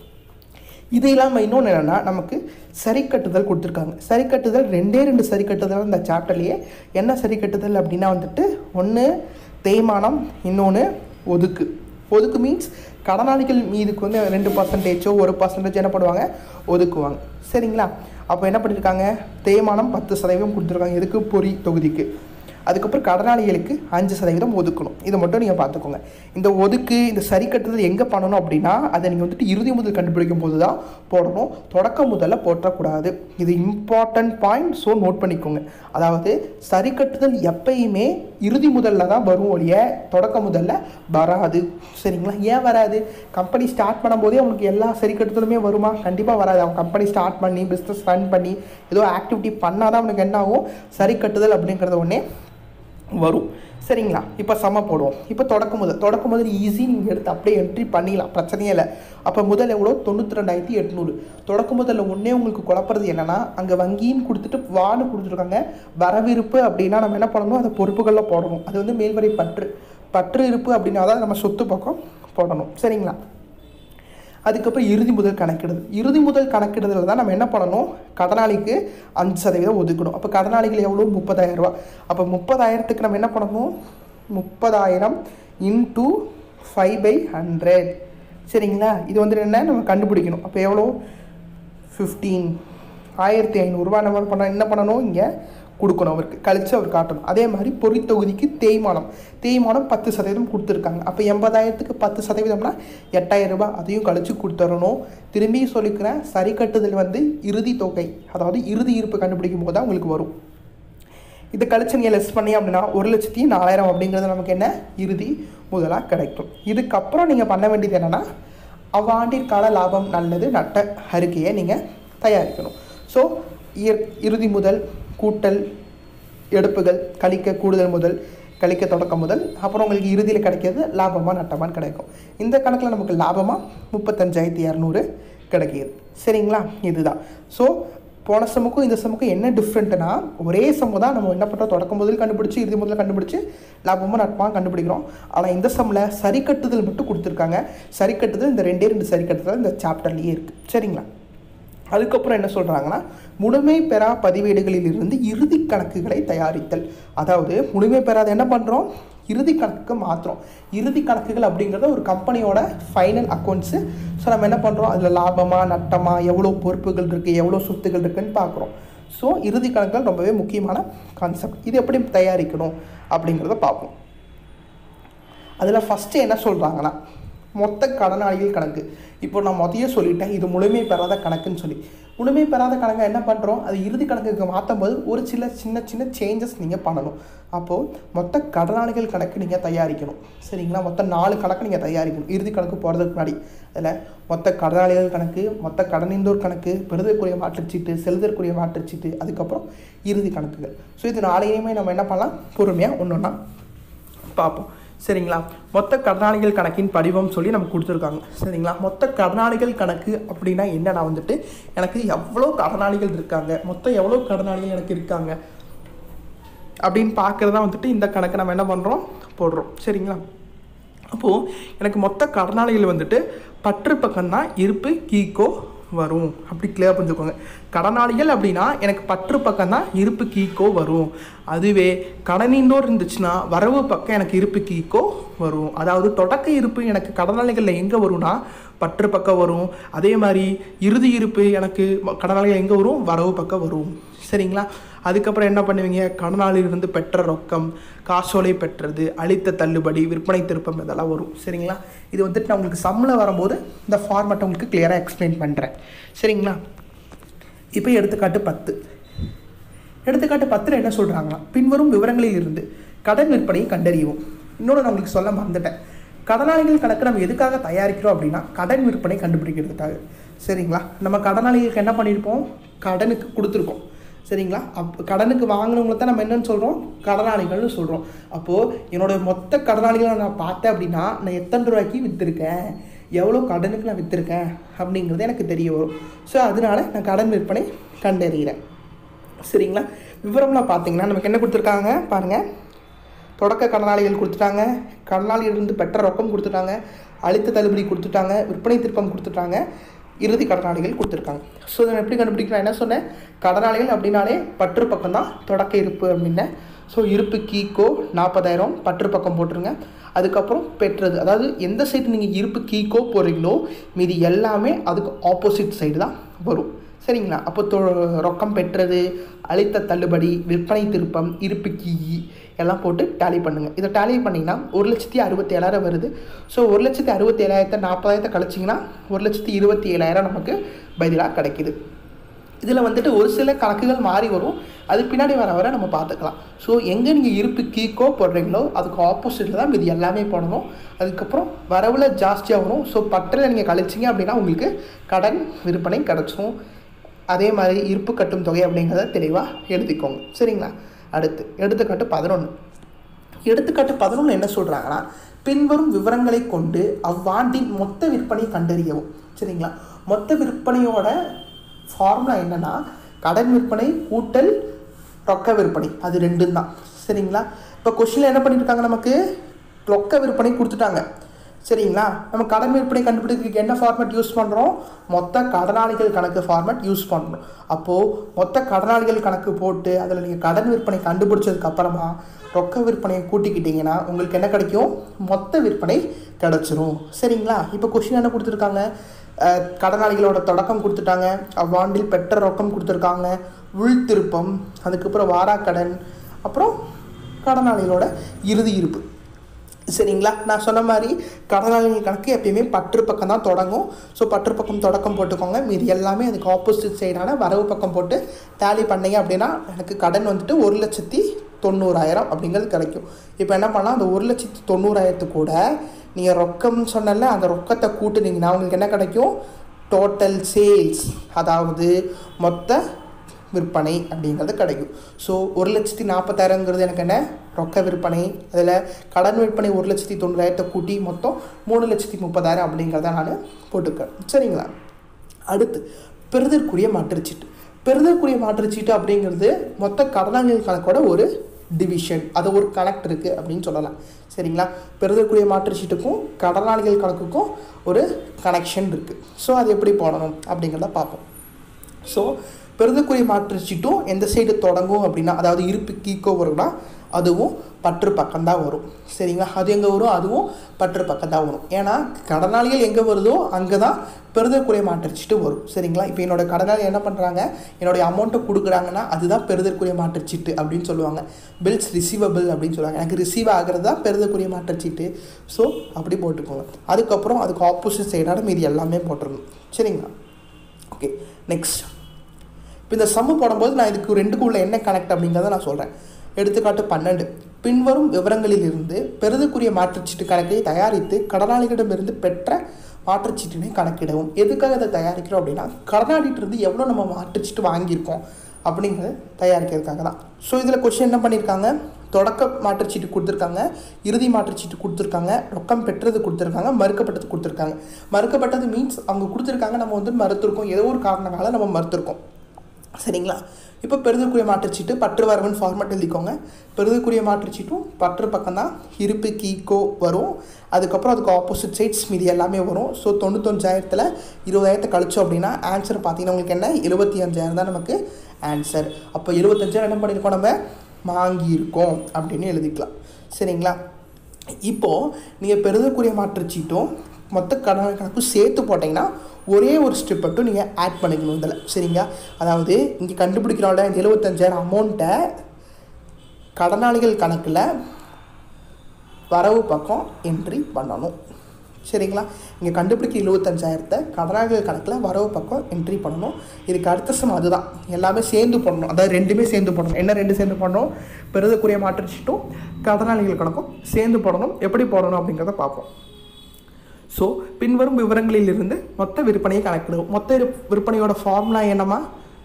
இது இல்லாமல் இன்னொன்று என்னென்னா நமக்கு சரி கட்டுதல் கொடுத்துருக்காங்க சரி கட்டுதல் ரெண்டே ரெண்டு சரி கட்டுதல் இந்த சாப்டர்லேயே என்ன சரி கட்டுதல் அப்படின்னா வந்துட்டு ஒன்று தேய்மானம் இன்னொன்று ஒதுக்கு ஒதுக்கு மீன்ஸ் கடனாளிகள் மீதுக்கு வந்து ரெண்டு பர்சன்டேஜோ ஒரு பர்சன்டேஜ் என்ன பண்ணுவாங்க ஒதுக்குவாங்க சரிங்களா அப்போ என்ன பண்ணியிருக்காங்க தேய்மானம் பத்து சதவீதம் கொடுத்துருக்காங்க எதுக்கு பொறி தொகுதிக்கு அதுக்கப்புறம் கடனாளிகளுக்கு அஞ்சு சதவீதம் ஒதுக்கணும் இதை மட்டும் நீங்கள் பார்த்துக்கோங்க இந்த ஒதுக்கு இந்த சரி கட்டுதல் எங்கே பண்ணணும் அப்படின்னா அதை நீங்கள் வந்துட்டு இறுதி முதல் கண்டுபிடிக்கும் போது தான் போடணும் தொடக்க முதல்ல போட்டக்கூடாது இது இம்பார்ட்டன்ட் பாயிண்ட் ஸோ நோட் பண்ணிக்கோங்க அதாவது சரி கட்டுதல் எப்பயுமே இறுதி முதல்ல தான் வரும் ஒழிய தொடக்க முதல்ல வராது சரிங்களா ஏன் வராது கம்பெனி ஸ்டார்ட் பண்ணும்போதே அவனுக்கு எல்லா சரி கட்டுதலுமே வருமா கண்டிப்பாக வராது அவன் கம்பெனி ஸ்டார்ட் பண்ணி பிஸ்னஸ் ரன் பண்ணி ஏதோ ஆக்டிவிட்டி பண்ணால் தான் அவனுக்கு என்ன ஆகும் சரி கட்டுதல் அப்படிங்கிறத ஒன்றே வரும் சரிங்களா இப்போ சம போடுவோம் இப்போ தொடக்க முதல் தொடக்க முதல் ஈஸி நீங்கள் எடுத்து அப்படியே என்ட்ரி பண்ணிடலாம் பிரச்சனையே இல்லை அப்போ முதல் எவ்வளோ தொண்ணூற்றி ரெண்டாயிரத்தி எட்நூறு தொடக்க முதல்ல ஒன்றே உங்களுக்கு குழப்பறது என்னென்னா அங்கே வங்கின்னு கொடுத்துட்டு வான்னு கொடுத்துருக்காங்க வரவிருப்பு அப்படின்னா நம்ம என்ன பண்ணணும் அதை பொறுப்புகளில் போடணும் அது வந்து மேல்வரை பற்று பற்று இருப்பு அப்படின்னா தான் நம்ம சொத்து பக்கம் போடணும் சரிங்களா அதுக்கப்புறம் இறுதி முதல் கணக்கிடுதல் இறுதி முதல் கணக்கிடுதல் தான் நம்ம என்ன பண்ணணும் கடனாளிக்கு அஞ்சு சதவீதம் ஒதுக்கணும் அப்போ கடனாளிகள் எவ்வளோ முப்பதாயிரம் ரூபா அப்போ முப்பதாயிரத்துக்கு நம்ம என்ன பண்ணணும் முப்பதாயிரம் இன்டூ ஃபைவ் பை ஹண்ட்ரட் சரிங்களா இது வந்துட்டு என்ன நம்ம கண்டுபிடிக்கணும் அப்போ எவ்வளோ ஃபிஃப்டீன் ஆயிரத்தி ஐநூறுரூவா நம்ம பண்ண என்ன பண்ணணும் இங்கே கொடுக்கணும் அவருக்கு கழித்து அவர் காட்டணும் அதே மாதிரி பொறி தொகுதிக்கு தேய்மானம் தேய்மானம் பத்து சதவீதம் கொடுத்துருக்காங்க அப்போ எண்பதாயிரத்துக்கு பத்து சதவீதம்னா எட்டாயிரம் ரூபாய் அதையும் கழித்து கொடுத்துடணும் திரும்பி சொல்லிக்கிறேன் சரி கட்டுதல் வந்து இறுதி தொகை அதாவது இறுதி இருப்பு கண்டுபிடிக்கும் போது தான் உங்களுக்கு வரும் இது கழிச்சு நீங்கள் லெஸ் பண்ணி அப்படின்னா ஒரு லட்சத்தி நாலாயிரம் அப்படிங்கிறது நமக்கு என்ன இறுதி முதலாக கிடைக்கும் இதுக்கப்புறம் நீங்கள் பண்ண வேண்டியது என்னென்னா அவ்வாண்டிற்கான லாபம் நல்லது நட்ட அறிக்கையை நீங்கள் தயாரிக்கணும் ஸோ இறுதி முதல் கூட்டல் எடுப்புகள் கழிக்க கூடுதல் முதல் கழிக்க தொடக்கம் முதல் அப்புறம் உங்களுக்கு இறுதியில் கிடைக்கிறது லாபமாக நட்டமான்னு கிடைக்கும் இந்த கணக்கில் நமக்கு லாபமாக முப்பத்தஞ்சாயிரத்தி இரநூறு கிடைக்கிது சரிங்களா இதுதான் ஸோ போன சமுக்கும் இந்த சமுக்கும் என்ன டிஃப்ரெண்ட்னா ஒரே சம்மு தான் நம்ம என்ன பண்ணுறோம் தொடக்கம் முதல் கண்டுபிடிச்சி இறுதி முதல் கண்டுபிடிச்சி லாபமாக நட்பாக கண்டுபிடிக்கிறோம் ஆனால் இந்த சம்மில் சரி கட்டுதல் மட்டும் கொடுத்துருக்காங்க சரி கட்டுதல் இந்த ரெண்டே ரெண்டு சரி கட்டுதல் இந்த சாப்டர்லேயே இருக்குது சரிங்களா அதுக்கப்புறம் என்ன சொல்கிறாங்கன்னா முழுமை பெறா பதிவேடுகளில் இருந்து இறுதி கணக்குகளை தயாரித்தல் அதாவது முழுமை பெறாத என்ன பண்ணுறோம் இறுதி கணக்குக்கு மாற்றுறோம் இறுதி கணக்குகள் அப்படிங்கிறது ஒரு கம்பெனியோட ஃபைனல் அக்கௌண்ட்ஸு ஸோ நம்ம என்ன பண்ணுறோம் அதில் லாபமாக நட்டமாக எவ்வளோ பொறுப்புகள் இருக்குது எவ்வளோ சொத்துகள் இருக்குன்னு பார்க்குறோம் ஸோ இறுதி கணக்குகள் ரொம்பவே முக்கியமான கான்செப்ட் இது எப்படி தயாரிக்கணும் அப்படிங்கிறத பார்ப்போம் அதில் ஃபஸ்ட்டு என்ன சொல்கிறாங்கன்னா மொத்த கடனாளிகள் கணக்கு இப்போ நான் மொதையே சொல்லிட்டேன் இது முழுமை பெறாத கணக்குன்னு சொல்லி முழுமை பெறாத கணக்கை என்ன பண்ணுறோம் அது இறுதி கணக்குக்கு மாற்றும் போது ஒரு சில சின்ன சின்ன சேஞ்சஸ் நீங்கள் பண்ணணும் அப்போது மொத்த கடனாளிகள் கணக்கு நீங்கள் தயாரிக்கணும் சரிங்களா மொத்த நாலு கணக்கு நீங்கள் தயாரிக்கணும் இறுதி கணக்கு போகிறதுக்கு முன்னாடி அதில் மொத்த கடனாளிகள் கணக்கு மொத்த கடனிந்தோர் கணக்கு பெறுதற்குரிய மாற்றுச்சீட்டு செலுதற்குரிய மாற்றுச்சீட்டு அதுக்கப்புறம் இறுதி கணக்குகள் ஸோ இது நாளையுமே நம்ம என்ன பண்ணலாம் பொறுமையாக ஒன்று ஒன்றா பார்ப்போம் சரிங்களா மொத்த கடனாளிகள் கணக்கின் படிவம் சொல்லி நமக்கு கொடுத்துருக்காங்க சரிங்களா மொத்த கடனாளிகள் கணக்கு அப்படின்னா என்னன்னா வந்துட்டு எனக்கு எவ்வளோ கடனாளிகள் இருக்காங்க மொத்தம் எவ்வளோ கடனாளிகள் எனக்கு இருக்காங்க அப்படின்னு பார்க்குறதா வந்துட்டு இந்த கணக்கை நம்ம என்ன பண்ணுறோம் போடுறோம் சரிங்களா அப்போது எனக்கு மொத்த கடனாளிகள் வந்துட்டு பற்று பக்கம்தான் இருப்பு கீக்கோ வரும் அப்படி கிளியர் புரிஞ்சுக்கோங்க கடனாளிகள் அப்படின்னா எனக்கு பற்று பக்கம் தான் இருப்பு கீக்கோ வரும் அதுவே கடனீந்தோர் இருந்துச்சுன்னா வரவு பக்கம் எனக்கு இருப்பு கீக்கோ வரும் அதாவது தொடக்க இருப்பு எனக்கு கடனாளிகளில் எங்கே வரும்னா பற்று பக்கம் வரும் அதே மாதிரி இறுதி இருப்பு எனக்கு ம- கடனாளிகள் எங்கே வரும் வரவு பக்கம் வரும் சரிங்களா அதுக்கப்புறம் என்ன பண்ணுவீங்க கடனாளியிலிருந்து பெற்ற ரொக்கம் காசோலை பெற்றது அளித்த தள்ளுபடி விற்பனை திருப்பம் இதெல்லாம் வரும் சரிங்களா இது வந்துட்டு நான் உங்களுக்கு சம்மில் வரும்போது இந்த ஃபார்மேட்டை உங்களுக்கு கிளியராக எக்ஸ்பிளைன் பண்ணுறேன் சரிங்களா இப்போ எடுத்துக்காட்டு பத்து எடுத்துக்காட்டு பத்தில் என்ன சொல்கிறாங்கன்னா பின்வரும் விவரங்களில் இருந்து கடன் விற்பனையை கண்டறியவும் இன்னொன்று நான் உங்களுக்கு சொல்ல மறந்துட்டேன் கடனாளிகள் கணக்கு நம்ம எதுக்காக தயாரிக்கிறோம் அப்படின்னா கடன் விற்பனை கண்டுபிடிக்கிறதுக்காக சரிங்களா நம்ம கடனாளிகளுக்கு என்ன பண்ணியிருப்போம் கடனுக்கு கொடுத்துருக்கோம் சரிங்களா அப் கடனுக்கு வாங்கினவங்களை தான் நம்ம என்னன்னு சொல்கிறோம் கடனாளிகள்னு சொல்கிறோம் அப்போது என்னோட மொத்த கடனாளிகளை நான் பார்த்தேன் அப்படின்னா நான் எத்தனை ரூபாய்க்கு விற்றுருக்கேன் எவ்வளோ கடனுக்கு நான் விற்றுருக்கேன் அப்படிங்கிறது எனக்கு தெரிய வரும் ஸோ அதனால நான் கடன் விற்பனை கண்டறிகிறேன் சரிங்களா விவரம்லாம் பார்த்தீங்கன்னா நமக்கு என்ன கொடுத்துருக்காங்க பாருங்கள் தொடக்க கடனாளிகள் கொடுத்துட்டாங்க கடனாளியிலிருந்து பெற்ற ரொக்கம் கொடுத்துட்டாங்க அளித்த தள்ளுபடி கொடுத்துட்டாங்க விற்பனை திருப்பம் கொடுத்துட்டாங்க இறுதி கடனாளிகள் கொடுத்துருக்காங்க ஸோ இதை நான் எப்படி கண்டுபிடிக்கலாம் என்ன சொன்னேன் கடனாளிகள் அப்படின்னாலே பற்று பக்கம் தான் தொடக்க இருப்பு அப்படின்னேன் ஸோ இருப்பு கீக்கோ நாற்பதாயிரம் பற்று பக்கம் போட்டுருங்க அதுக்கப்புறம் பெற்றது அதாவது எந்த சைடு நீங்கள் இருப்பு கீக்கோ போடுறீங்களோ மீதி எல்லாமே அதுக்கு ஆப்போசிட் சைடு தான் வரும் சரிங்களா அப்போ தொ ரொக்கம் பெற்றது அளித்த தள்ளுபடி விற்பனை திருப்பம் இருப்பு கீ எல்லாம் போட்டு டேலி பண்ணுங்கள் இதை டேலி பண்ணிங்கன்னா ஒரு லட்சத்தி அறுபத்தி ஏழாயிரம் வருது ஸோ ஒரு லட்சத்தி அறுபத்தி ஏழாயிரத்தை நாற்பதாயிரத்தை கழிச்சிங்கன்னா ஒரு லட்சத்தி இருபத்தி ஏழாயிரம் நமக்கு பதிலாக கிடைக்குது இதில் வந்துட்டு ஒரு சில கணக்குகள் மாறி வரும் அது பின்னாடி வர வர நம்ம பார்த்துக்கலாம் ஸோ எங்கே நீங்கள் இருப்பு கீக்கோ போடுறீங்களோ அதுக்கு ஆப்போசிட்டில் தான் இது எல்லாமே போடணும் அதுக்கப்புறம் வரவில் ஜாஸ்தியாக வரும் ஸோ பற்றில் நீங்கள் கழிச்சிங்க அப்படின்னா உங்களுக்கு கடன் விற்பனை கிடச்சிரும் அதே மாதிரி இருப்பு கட்டும் தொகை அப்படிங்கிறத தெளிவாக எழுதிக்கோங்க சரிங்களா அடுத்து எடுத்துக்காட்டு பதினொன்று எடுத்துக்காட்டு பதினொன்று என்ன சொல்கிறாங்கன்னா பின்வரும் விவரங்களை கொண்டு அவ்வாண்டின் மொத்த விற்பனை கண்டறியவும் சரிங்களா மொத்த விற்பனையோட ஃபார்முலா என்னன்னா கடன் விற்பனை கூட்டல் ரொக்க விற்பனை அது ரெண்டும் தான் சரிங்களா இப்போ கொஷினில் என்ன பண்ணியிருக்காங்க நமக்கு ரொக்க விற்பனை கொடுத்துட்டாங்க சரிங்களா நம்ம கடன் விற்பனை கண்டுபிடிக்கிறதுக்கு என்ன ஃபார்மேட் யூஸ் பண்ணுறோம் மொத்த கடனாளிகள் கணக்கு ஃபார்மேட் யூஸ் பண்ணுறோம் அப்போது மொத்த கடனாளிகள் கணக்கு போட்டு அதில் நீங்கள் கடன் விற்பனை கண்டுபிடிச்சதுக்கு அப்புறமா ரொக்க விற்பனையை கூட்டிக்கிட்டிங்கன்னா உங்களுக்கு என்ன கிடைக்கும் மொத்த விற்பனை கிடச்சிரும் சரிங்களா இப்போ கொஷின் என்ன கொடுத்துருக்காங்க அஹ், கடனாளிகளோட தொடக்கம் கொடுத்துட்டாங்க அவ்வாண்டில் பெற்ற ரொக்கம் கொடுத்துருக்காங்க உள்திருப்பம் அதுக்கப்புறம் வாராக்கடன் அப்புறம் கடனாளிகளோட இறுதி இருப்பு சரிங்களா நான் சொன்ன மாதிரி கடனாளிகள் கணக்கு எப்பயுமே பற்று பக்கம் தான் தொடங்கும் ஸோ பற்று பக்கம் தொடக்கம் போட்டுக்கோங்க மீதி எல்லாமே அதுக்கு ஆப்போசிட் சைடான வரவு பக்கம் போட்டு டேலி பண்ணீங்க அப்படின்னா எனக்கு கடன் வந்துட்டு ஒரு லட்சத்தி தொண்ணூறாயிரம் அப்படிங்கிறது கிடைக்கும் இப்போ என்ன பண்ணலாம் அந்த ஒரு லட்சத்தி தொண்ணூறாயிரத்து கூட நீங்கள் ரொக்கம்னு சொன்னல அந்த ரொக்கத்தை கூட்டுனீங்கன்னா உங்களுக்கு என்ன கிடைக்கும் டோட்டல் சேல்ஸ் அதாவது மொத்த விற்பனை அப்படிங்கிறது கிடைக்கும் ஸோ ஒரு லட்சத்தி நாற்பத்தாயிரங்கிறது எனக்கு என்ன ரொக்க விற்பனை அதில் கடன் விற்பனை ஒரு லட்சத்தி தொண்ணூறாயிரத்தை கூட்டி மொத்தம் மூணு லட்சத்தி முப்பதாயிரம் அப்படிங்கிறத நான் போட்டுக்கிறேன் சரிங்களா அடுத்து பெறுதற்குரிய மாற்றுச்சீட்டு பெறுதற்குரிய மாற்றுச்சீட்டு அப்படிங்கிறது மொத்த கடனாளிகள் கணக்கோட ஒரு டிவிஷன் அது ஒரு கனெக்ட் இருக்குது அப்படின்னு சொல்லலாம் சரிங்களா பெறுதற்குரிய மாற்றுச்சீட்டுக்கும் கடனாளிகள் கணக்குக்கும் ஒரு கனெக்ஷன் இருக்குது ஸோ அது எப்படி போடணும் அப்படிங்கிறத பார்ப்போம் ஸோ பெருதக்குரிய மாற்றுச்சீட்டும் எந்த சைடு தொடங்கும் அப்படின்னா அதாவது இருப்பு கீக்கோ வரும்னா அதுவும் பற்று பக்கம் தான் வரும் சரிங்களா அது எங்கே வரும் அதுவும் பற்று பக்கம் தான் வரும் ஏன்னா கடனாளிகள் எங்கே வருதோ அங்கே தான் பெறுதற்குரிய மாற்றுச்சீட்டு வரும் சரிங்களா இப்போ என்னோட கடனாளி என்ன பண்ணுறாங்க என்னுடைய அமௌண்ட்டை கொடுக்குறாங்கன்னா அதுதான் பெறுதற்குரிய மாற்றுச்சீட்டு அப்படின்னு சொல்லுவாங்க பில்ஸ் ரிசீவபிள் அப்படின்னு சொல்லுவாங்க எனக்கு ரிசீவ் ஆகிறது தான் பெறுதற்குரிய மாற்றுச்சீட்டு ஸோ அப்படி போட்டுக்கோங்க அதுக்கப்புறம் அதுக்கு ஆப்போசிட் சைடான மீதி எல்லாமே போட்டுருணும் சரிங்களா ஓகே நெக்ஸ்ட் இப்போ இந்த சம்மு போடும்போது நான் இதுக்கு ரெண்டுக்கு உள்ள என்ன கனெக்ட் அப்படிங்கிறத நான் சொல்கிறேன் எடுத்துக்காட்டு பன்னெண்டு பின்வரும் விவரங்களிலிருந்து பெறுதற்குரிய மாற்றுச்சீட்டு கணக்கை தயாரித்து கடனாளிகளிடமிருந்து பெற்ற மாற்றுச்சீட்டினை கணக்கிடவும் எதுக்காக இதை தயாரிக்கிறோம் அப்படின்னா கடனாளிகிட்டிருந்து எவ்வளோ நம்ம மாற்றுச்சீட்டு வாங்கியிருக்கோம் அப்படிங்கிறத தயாரிக்கிறதுக்காக தான் ஸோ இதில் கொஸ்டின் என்ன பண்ணியிருக்காங்க தொடக்க மாற்றுச்சீட்டு கொடுத்துருக்காங்க இறுதி மாற்றுச்சீட்டு கொடுத்துருக்காங்க ரொக்கம் பெற்றது கொடுத்துருக்காங்க மறுக்கப்பட்டது கொடுத்துருக்காங்க மறுக்கப்பட்டது மீன்ஸ் அவங்க கொடுத்துருக்காங்க நம்ம வந்து மறுத்திருக்கோம் ஏதோ ஒரு காரணங்களால நம்ம மறுத்திருக்கோம் சரிங்களா இப்போ பெறுதற்குரிய மாற்றுச்சீட்டு பற்று வரவுன்னு ஃபார்மேட் எழுதிக்கோங்க பெறுதற்குரிய மாற்றுச்சீட்டும் பற்று பக்கம் தான் இருப்பு கீக்கோ வரும் அதுக்கப்புறம் அதுக்கு ஆப்போசிட் சைட்ஸ் மீதி எல்லாமே வரும் ஸோ தொண்ணூத்தஞ்சாயிரத்தில் இருபதாயிரத்தை கழிச்சோம் அப்படின்னா ஆன்சர் பார்த்தீங்கன்னா உங்களுக்கு என்ன எழுபத்தி அஞ்சாயிரம் தான் நமக்கு ஆன்சர் அப்போ எழுபத்தஞ்சாயிரம் என்ன பண்ணியிருக்கோம் நம்ம வாங்கியிருக்கோம் அப்படின்னு எழுதிக்கலாம் சரிங்களா இப்போது நீங்கள் பெறுதற்குரிய மாற்றுச்சீட்டும் மொத்த கடன் கணக்கும் சேர்த்து போட்டிங்கன்னா ஒரே ஒரு ஸ்டெப் மட்டும் நீங்கள் ஆட் பண்ணிக்கணும் இதில் சரிங்களா அதாவது இங்கே கண்டுபிடிக்கிறோம்ல இந்த எழுபத்தஞ்சாயிரம் அமௌண்ட்டை கடனாளிகள் கணக்கில் வரவு பக்கம் என்ட்ரி பண்ணணும் சரிங்களா இங்கே கண்டுபிடிக்க எழுபத்தஞ்சாயிரத்தை கடனாளிகள் கணக்கில் வரவு பக்கம் என்ட்ரி பண்ணணும் இதுக்கு அடுத்த சம் அதுதான் எல்லாமே சேர்ந்து போடணும் அதாவது ரெண்டுமே சேர்ந்து போடணும் என்ன ரெண்டு சேர்ந்து போடணும் பெறுதற்குரிய மாற்றுச்சீட்டும் கடனாளிகள் கணக்கும் சேர்ந்து போடணும் எப்படி போடணும் அப்படிங்கிறத பார்ப்போம் ஸோ பின்வரும் விவரங்களிலிருந்து மொத்த விற்பனையை கணக்கிடுவோம் மொத்த விற்- விற்பனையோட ஃபார்முலா என்னமா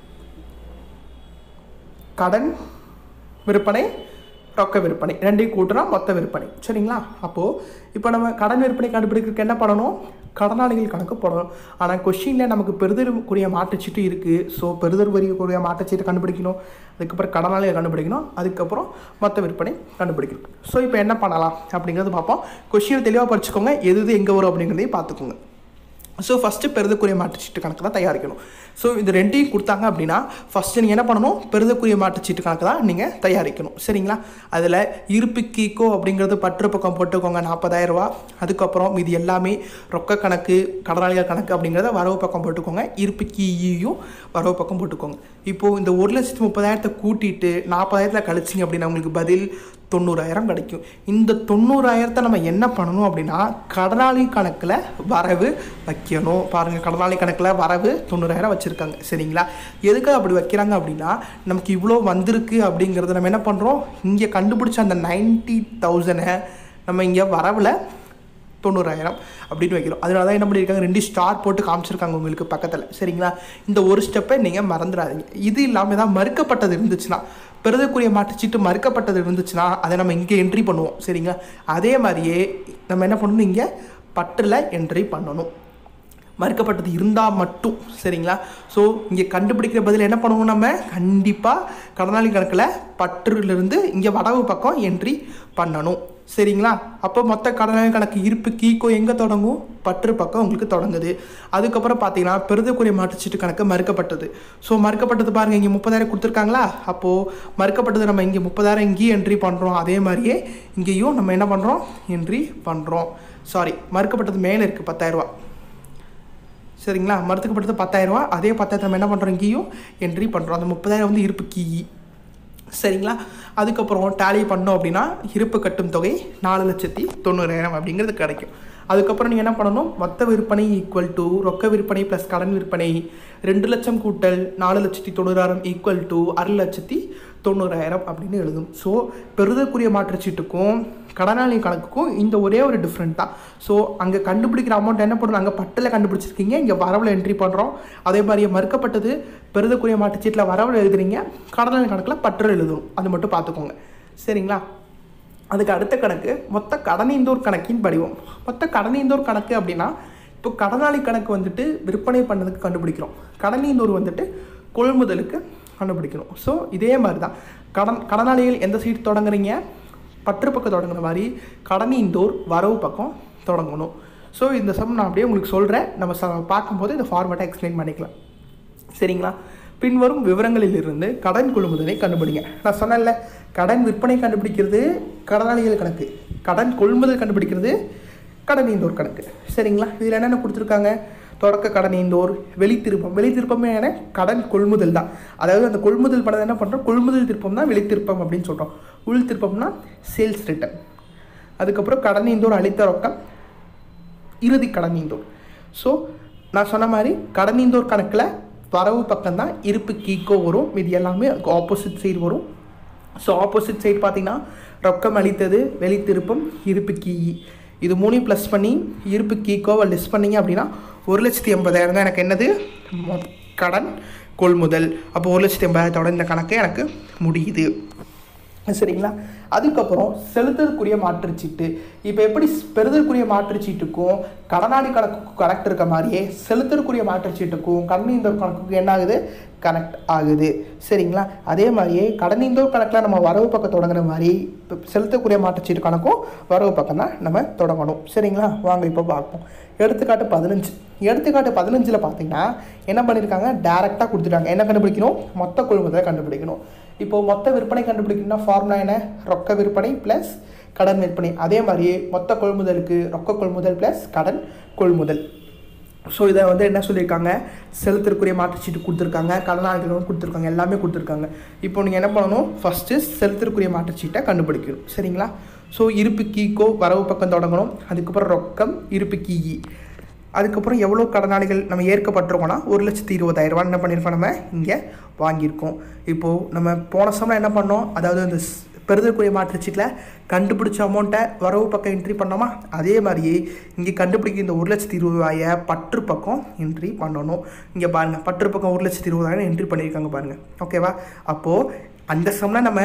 கடன் விற்பனை ரொக்க விற்பனை ரெண்டையும் கூட்டுனா மொத்த விற்பனை சரிங்களா அப்போது இப்போ நம்ம கடன் விற்பனை கண்டுபிடிக்கிறதுக்கு என்ன பண்ணணும் கடனாளிகள் கணக்கு போடணும் ஆனால் கொஷினில் நமக்கு பெறுதற்குரிய மாற்றுச்சீட்டு இருக்குது ஸோ பெறுதல் வரிக்குரிய மாற்றுச்சீட்டு கண்டுபிடிக்கணும் அதுக்கப்புறம் கடனாளிகள் கண்டுபிடிக்கணும் அதுக்கப்புறம் மொத்த விற்பனை கண்டுபிடிக்கணும் ஸோ இப்போ என்ன பண்ணலாம் அப்படிங்கிறது பார்ப்போம் கொஷினை தெளிவாக படிச்சுக்கோங்க எது எது எங்கே வரும் அப்படிங்கிறதையும் பார்த்துக்கோங்க ஸோ ஃபஸ்ட்டு பெறுதற்குரிய மாற்றுச்சீட்டு கணக்கு தான் தயாரிக்கணும் ஸோ இது ரெண்டையும் கொடுத்தாங்க அப்படின்னா ஃபஸ்ட்டு நீங்கள் என்ன பண்ணணும் பெறுதற்குரிய மாற்றுச்சீட்டு கணக்கு தான் நீங்கள் தயாரிக்கணும் சரிங்களா அதில் இருப்பு கீக்கோ அப்படிங்கிறது பற்று பக்கம் போட்டுக்கோங்க 40000 ரூபா அதுக்கப்புறம் இது எல்லாமே ரொக்க கணக்கு கடனாளிகள் கணக்கு அப்படிங்கிறத வரவு பக்கம் போட்டுக்கோங்க இருப்பு கீயும் வரவு பக்கம் போட்டுக்கோங்க இப்போது இந்த ஒரு லட்சத்து முப்பதாயிரத்தை கூட்டிட்டு நாற்பதாயிரத்தில் கழிச்சிங்க அப்படின்னா உங்களுக்கு பதில் தொண்ணூறாயிரம் கிடைக்கும் இந்த தொண்ணூறாயிரத்தை நம்ம என்ன பண்ணணும் அப்படின்னா கடனாளி கணக்கில் வரவு வைக்கணும் பாருங்கள் கடனாளி கணக்கில் வரவு தொண்ணூறாயிரம் வச்சுருக்காங்க சரிங்களா எதுக்கு அப்படி வைக்கிறாங்க அப்படின்னா நமக்கு இவ்வளோ வந்திருக்கு அப்படிங்கிறத நம்ம என்ன பண்ணுறோம் இங்கே கண்டுபிடிச்ச அந்த நைன்ட்டி தௌசண்டை நம்ம இங்கே வரவில் தொண்ணூறாயிரம் அப்படின்னு வைக்கிறோம் அதனால தான் என்ன பண்ணியிருக்காங்க ரெண்டு ஸ்டார் போட்டு காமிச்சிருக்காங்க உங்களுக்கு பக்கத்தில் சரிங்களா இந்த ஒரு ஸ்டெப்பை நீங்கள் மறந்துடாதீங்க இது இல்லாமல் ஏதாவது மறுக்கப்பட்டது இருந்துச்சுன்னா பெறுதற்குரிய மாற்றுச்சீட்டு மறுக்கப்பட்டது இருந்துச்சுன்னா அதை நம்ம இங்கே என்ட்ரி பண்ணுவோம் சரிங்களா அதே மாதிரியே நம்ம என்ன பண்ணணும் இங்கே பற்றில் என்ட்ரி பண்ணணும் மறுக்கப்பட்டது இருந்தால் மட்டும் சரிங்களா ஸோ இங்கே கண்டுபிடிக்கிற பதில் என்ன பண்ணுவோம் நம்ம கண்டிப்பாக கடனாளி கணக்கில் பற்றுலேருந்து இங்கே வடவு பக்கம் என்ட்ரி பண்ணணும் சரிங்களா அப்போ மொத்த கடனாளி கணக்கு இருப்பு கீக்கோ எங்கே தொடங்கும் பற்று பக்கம் உங்களுக்கு தொடங்குது அதுக்கப்புறம் பார்த்தீங்கன்னா பெறுதற்குரிய மாற்றுச்சீட்டு கணக்கு மறுக்கப்பட்டது ஸோ மறுக்கப்பட்டது பாருங்கள் இங்கே முப்பதாயிரம் கொடுத்துருக்காங்களா அப்போது மறுக்கப்பட்டது நம்ம இங்கே முப்பதாயிரம் இங்கேயும் என்ட்ரி பண்ணுறோம் அதே மாதிரியே இங்கேயும் நம்ம என்ன பண்ணுறோம் என்ட்ரி பண்ணுறோம் சாரி மறுக்கப்பட்டது மேலே இருக்குது பத்தாயிரரூபா சரிங்களா மருத்துவப்படுத்த பத்தாயிரரூவா அதே பத்தாயிரத்தை நம்ம என்ன பண்ணுறோம் இங்கேயும் என்ட்ரி பண்ணுறோம் அந்த முப்பதாயிரம் வந்து இருப்பு கீ சரிங்களா அதுக்கப்புறம் டேலி பண்ணோம் அப்படின்னா இருப்பு கட்டும் தொகை நாலு லட்சத்தி தொண்ணூறாயிரம் அப்படிங்கிறது கிடைக்கும் அதுக்கப்புறம் நீங்கள் என்ன பண்ணணும் மொத்த விற்பனை ஈக்குவல் டு ரொக்க விற்பனை ப்ளஸ் கடன் விற்பனை ரெண்டு லட்சம் கூட்டல் நாலு லட்சத்தி தொண்ணூறாயிரம் ஈக்குவல் டு அரை லட்சத்தி தொண்ணூறாயிரம் அப்படின்னு எழுதும் ஸோ பெறுதற்குரிய மாற்றுச்சீட்டுக்கும் கடனாளி கணக்குக்கும் இந்த ஒரே ஒரு டிஃப்ரெண்ட் தான் ஸோ அங்கே கண்டுபிடிக்கிற அமௌண்ட் என்ன பண்ணுறோம் அங்கே பட்டில் கண்டுபிடிச்சிருக்கீங்க இங்கே வரவில் என்ட்ரி பண்ணுறோம் அதே மாதிரியே மறுக்கப்பட்டது பெறுதற்குரிய மாற்றுச்சீட்டில் வரவில் எழுதுறீங்க கடனாளி கணக்கில் பற்று எழுதணும் அது மட்டும் பார்த்துக்கோங்க சரிங்களா அதுக்கு அடுத்த கணக்கு மொத்த கடனீந்தோர் கணக்கின் படிவம் மொத்த கடனீந்தோர் கணக்கு அப்படின்னா இப்போ கடனாளி கணக்கு வந்துட்டு விற்பனை பண்ணதுக்கு கண்டுபிடிக்கிறோம் கடனீந்தோர் வந்துட்டு கொள்முதலுக்கு கண்டுபிடிக்கணும் ஸோ இதே மாதிரி தான் கடன் கடனாளிகள் எந்த சீட் தொடங்குறீங்க பற்று பக்கம் தொடங்குற மாதிரி கடனீந்தோர் வரவு பக்கம் தொடங்கணும் ஸோ இந்த சம் நான் அப்படியே உங்களுக்கு சொல்கிறேன் நம்ம ச பார்க்கும்போது இந்த ஃபார்மேட்டை எக்ஸ்பிளைன் பண்ணிக்கலாம் சரிங்களா பின்வரும் விவரங்களிலிருந்து கடன் கொள்முதலை கண்டுபிடிங்க நான் சொன்னேன்ல கடன் விற்பனை கண்டுபிடிக்கிறது கடனாளிகள் கணக்கு கடன் கொள்முதல் கண்டுபிடிக்கிறது கடன் ஈந்தோர் கணக்கு சரிங்களா இதில் என்னென்ன கொடுத்துருக்காங்க தொடக்க கடன் ஈந்தோர் வெளித்திருப்பம் வெளித்திருப்பமே என்ன கடன் கொள்முதல் தான் அதாவது அந்த கொள்முதல் பண்ணதை என்ன பண்ணுறோம் கொள்முதல் திருப்பம் தான் வெளித்திருப்பம் அப்படின்னு சொல்கிறோம் உள் திருப்பம்னா சேல்ஸ் ரிட்டர்ன் அதுக்கப்புறம் கடன் ஈந்தோர் அளித்த ரொக்கம் இறுதி கடன் ஈந்தோர் ஸோ நான் சொன்ன மாதிரி கடன் ஈந்தோர் கணக்கில் வரவு பக்கம் தான் இருப்பு கீக்கோ வரும் இது எல்லாமே ஆப்போசிட் சைடு வரும் ஸோ ஆப்போசிட் சைடு பார்த்தீங்கன்னா ரொக்கம் அளித்தது வெளித்திருப்பம் இருப்பு கீயி இது மூணையும் ப்ளஸ் பண்ணி இருப்பு கீக்கோவை லெஸ் பண்ணீங்க அப்படின்னா ஒரு லட்சத்தி எண்பதாயிரம் தான் எனக்கு என்னது மொ- கடன் கொள்முதல் அப்போ ஒரு லட்சத்தி எண்பதாயிரத்தோட இந்த கணக்கு எனக்கு முடியுது சரிங்களா அதுக்கப்புறம் செலுத்தற்குரிய மாற்றுச்சீட்டு இப்போ எப்படி ஸ்- பெறுதற்குரிய மாற்றுச்சீட்டுக்கும் கடனாளி கணக்குக்கும் கனெக்ட் இருக்க மாதிரியே செலுத்தற்குரிய மாற்றுச்சீட்டுக்கும் கடனீந்தோர் கணக்குக்கும் என்ன ஆகுது கனெக்ட் ஆகுது சரிங்களா அதே மாதிரியே கடனீந்தோர் கணக்கில் நம்ம வரவு பக்கம் தொடங்குற மாதிரி இப்போ செலுத்தக்கூடிய மாற்றுச்சீட்டு கணக்கும் வரவு பக்கம் தான் நம்ம தொடங்கணும் சரிங்களா வாங்க இப்போ பார்ப்போம் எடுத்துக்காட்டு பதினஞ்சு எடுத்துக்காட்டு பதினஞ்சில் பார்த்தீங்கன்னா என்ன பண்ணியிருக்காங்க டேரெக்டாக கொடுத்துட்டாங்க என்ன கண்டுபிடிக்கணும் மொத்த கொள்முதலை கண்டுபிடிக்கணும் இப்போ மொத்த விற்பனை கண்டுபிடிக்கணும்னா ஃபார்முலா என்ன ரொக்க விற்பனை ப்ளஸ் கடன் விற்பனை அதே மாதிரியே மொத்த கொள்முதலுக்கு ரொக்க கொள்முதல் ப்ளஸ் கடன் கொள்முதல் ஸோ இதை வந்து என்ன சொல்லியிருக்காங்க செலுத்திற்குரிய மாற்றுச்சீட்டு கொடுத்துருக்காங்க கடனாளிகளும் கொடுத்துருக்காங்க எல்லாமே கொடுத்துருக்காங்க இப்போ நீங்கள் என்ன பண்ணணும் ஃபஸ்ட்டு செலுத்திற்குரிய மாற்றுச்சீட்டை கண்டுபிடிக்கணும் சரிங்களா ஸோ இருப்பு கீக்கோ வரவு பக்கம் தொடங்கணும் அதுக்கப்புறம் ரொக்கம் இருப்பு கீயி அதுக்கப்புறம் எவ்வளோ கடனாளிகள் நம்ம ஏற்கப்பட்டிருக்கோம்னா ஒரு லட்சத்தி இருபதாயிரம் ரூபாய் என்ன பண்ணியிருக்கோம் நம்ம இங்கே வாங்கியிருக்கோம் இப்போது நம்ம போன சமயம் என்ன பண்ணோம் அதாவது அந்த ஸ்- பெறுதற்குரிய மாற்றுச்சீட்டில் கண்டுபிடிச்ச அமௌண்ட்டை வரவு பக்கம் என்ட்ரி பண்ணோமா அதே மாதிரியே இங்கே கண்டுபிடிக்க இந்த ஒரு லட்சத்தி இருபதாய பற்று பக்கம் என்ட்ரி பண்ணணும் இங்கே பாருங்கள் பற்று பக்கம் ஒரு லட்சத்தி இருபதாயிரம் என்ட்ரி பண்ணியிருக்காங்க பாருங்கள் ஓகேவா அப்போது அந்த சம்மில் நம்ம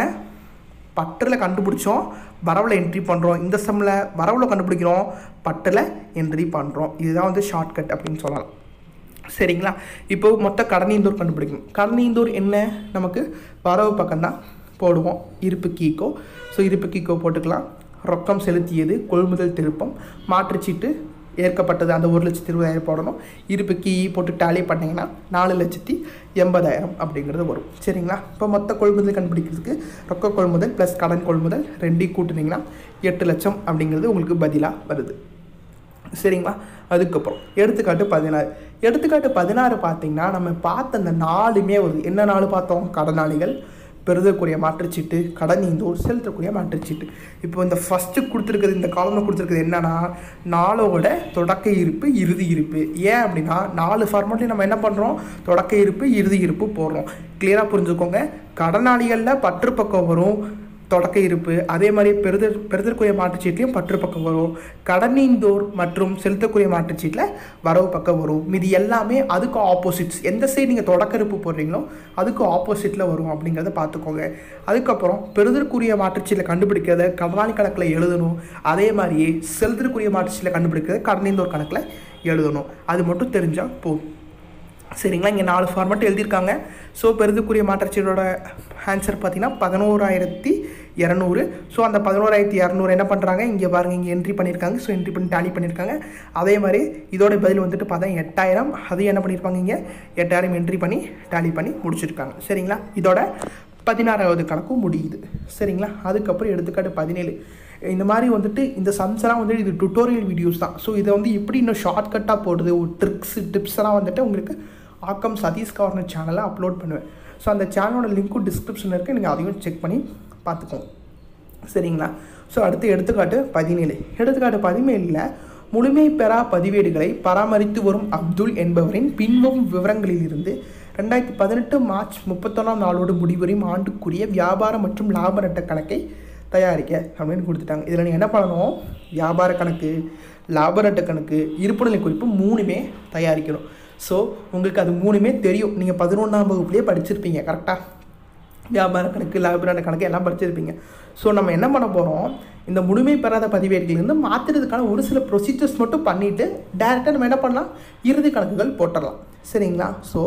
பற்றில் கண்டுபிடிச்சோம் வரவில் என்ட்ரி பண்ணுறோம் இந்த சம்மில் வரவில் கண்டுபிடிக்கிறோம் பட்டில் என்ட்ரி பண்ணுறோம் இதுதான் வந்து ஷார்ட்கட் அப்படின்னு சொல்லலாம் சரிங்களா இப்போ மொத்த கடனீந்தூர் கண்டுபிடிக்கணும் கடனீந்தூர் என்ன நமக்கு வரவு பக்கம்தான் போடுவோம் இருப்பு கீக்கோ ஸோ இருப்பு கீக்கோ போட்டுக்கலாம் ரொக்கம் செலுத்தியது கொள்முதல் திருப்பம் மாற்றுச்சீட்டு ஏற்கப்பட்டது அந்த ஒரு லட்சத்தி இருபதாயிரம் போடணும் இருப்பு கீ போட்டு டேலி பண்ணிங்கன்னா நாலு லட்சத்தி எண்பதாயிரம் அப்படிங்கிறது வரும் சரிங்களா இப்போ மொத்த கொள்முதல் கண்டுபிடிக்கிறதுக்கு ரொக்க கொள்முதல் ப்ளஸ் கடன் கொள்முதல் ரெண்டையும் கூட்டுனீங்கன்னா எட்டு லட்சம் அப்படிங்கிறது உங்களுக்கு பதிலாக வருது சரிங்களா அதுக்கப்புறம் எடுத்துக்காட்டு பதினாறு எடுத்துக்காட்டு பதினாறு பார்த்தீங்கன்னா நம்ம பார்த்த அந்த நாலுமே வருது என்ன நாலு பார்த்தோம் கடனாளிகள் பெறுதற்குரிய மாற்றுச்சீட்டு கடன் ஈந்தோர் செலுத்தக்கூடிய மாற்றுச்சீட்டு இப்போ இந்த ஃபஸ்ட்டு கொடுத்துருக்குறது இந்த காலமில் கொடுத்துருக்குறது என்னன்னா நாளோட தொடக்க இருப்பு இறுதி இருப்பு ஏன் அப்படின்னா நாலு ஃபார்மேட்லையும் நம்ம என்ன பண்ணுறோம் தொடக்க இருப்பு இறுதி இருப்பு போடுறோம் கிளியராக புரிஞ்சுக்கோங்க கடனாளிகளில் பற்று பக்கம் வரும் தொடக்க இருப்பு அதே மாதிரி பெறுதல் பெறுதற்குரிய மாற்றுச்சீட்லையும் பற்று பக்கம் வரும் கடனீந்தோர் மற்றும் செலுத்தக்கூடிய மாற்றுச்சீட்டில் வரவு பக்கம் வரும் மீதி எல்லாமே அதுக்கு ஆப்போசிட்ஸ் எந்த சைடு நீங்கள் தொடக்க இருப்பு போடுறீங்களோ அதுக்கு ஆப்போசிட்டில் வரும் அப்படிங்கிறத பார்த்துக்கோங்க அதுக்கப்புறம் பெறுதற்குரிய மாற்றுச்சீட்டில் கண்டுபிடிக்கிறத கடனாளி கணக்கில் எழுதணும் அதே மாதிரியே செலுத்தற்குரிய மாற்றுச்சீட்டில் கண்டுபிடிக்கிறத கடனீந்தோர் கணக்கில் எழுதணும் அது மட்டும் தெரிஞ்சால் போதும் சரிங்களா இங்கே நாலு ஃபார்மேட் எழுதியிருக்காங்க ஸோ பெருதுக்குரிய மாற்றச்சீடோட ஆன்சர் பார்த்தீங்கன்னா பதினோராயிரத்தி இரநூறு ஸோ அந்த பதினோராயிரத்தி இரநூறு என்ன பண்ணுறாங்க இங்கே பாருங்கள் இங்கே என்ட்ரி பண்ணியிருக்காங்க ஸோ என்ட்ரி பண்ணி டேலி பண்ணியிருக்காங்க அதே மாதிரி இதோட பதில் வந்துட்டு பார்த்தா எட்டாயிரம் அதையும் என்ன பண்ணியிருப்பாங்க இங்கே எட்டாயிரம் என்ட்ரி பண்ணி டேலி பண்ணி முடிச்சிருக்காங்க சரிங்களா இதோட பதினாறாவது கணக்கும் முடியுது சரிங்களா அதுக்கப்புறம் எடுத்துக்காட்டு பதினேழு இந்த மாதிரி வந்துட்டு இந்த சம்ஸ் எல்லாம் வந்துட்டு இது டுட்டோரியல் வீடியோஸ் தான் ஸோ இதை வந்து எப்படி இன்னும் ஷார்ட்கட்டாக போடுறது ஒரு ட்ரிக்ஸ் டிப்ஸ் எல்லாம் வந்துட்டு உங்களுக்கு ஆக்கம் சதீஷ் கவர்னர் சேனலில் அப்லோட் பண்ணுவேன் ஸோ அந்த சேனலோட லிங்க்கும் டிஸ்கிரிப்ஷனில் இருக்குது நீங்கள் அதையும் செக் பண்ணி பார்த்துக்கோங்க சரிங்களா ஸோ அடுத்து எடுத்துக்காட்டு பதினேழு எடுத்துக்காட்டு பதினேழில் முழுமை பெறா பதிவேடுகளை பராமரித்து வரும் அப்துல் என்பவரின் பின்வரும் விவரங்களிலிருந்து ரெண்டாயிரத்தி பதினெட்டு மார்ச் முப்பத்தொன்னாம் நாளோடு முடிவரையும் ஆண்டுக்குரிய வியாபார மற்றும் லாப நட்ட கணக்கை தயாரிக்க அப்படின்னு கொடுத்துட்டாங்க இதில் நீங்கள் என்ன பண்ணணும் வியாபார கணக்கு லாப நட்ட கணக்கு இருப்புநிலை குறிப்பு மூணுமே தயாரிக்கணும் ஸோ உங்களுக்கு அது மூணுமே தெரியும் நீங்கள் பதினொன்றாம் வகுப்புலேயே படிச்சிருப்பீங்க கரெக்டாக வியாபார கணக்கு லாப கணக்கு எல்லாம் படிச்சிருப்பீங்க ஸோ நம்ம என்ன பண்ண போகிறோம் இந்த முழுமை பெறாத பதிவேடுகளிலிருந்து மாற்றுறதுக்கான ஒரு சில ப்ரொசீஜர்ஸ் மட்டும் பண்ணிவிட்டு டேரெக்டாக நம்ம என்ன பண்ணலாம் இறுதி கணக்குகள் போட்டுடலாம் சரிங்களா ஸோ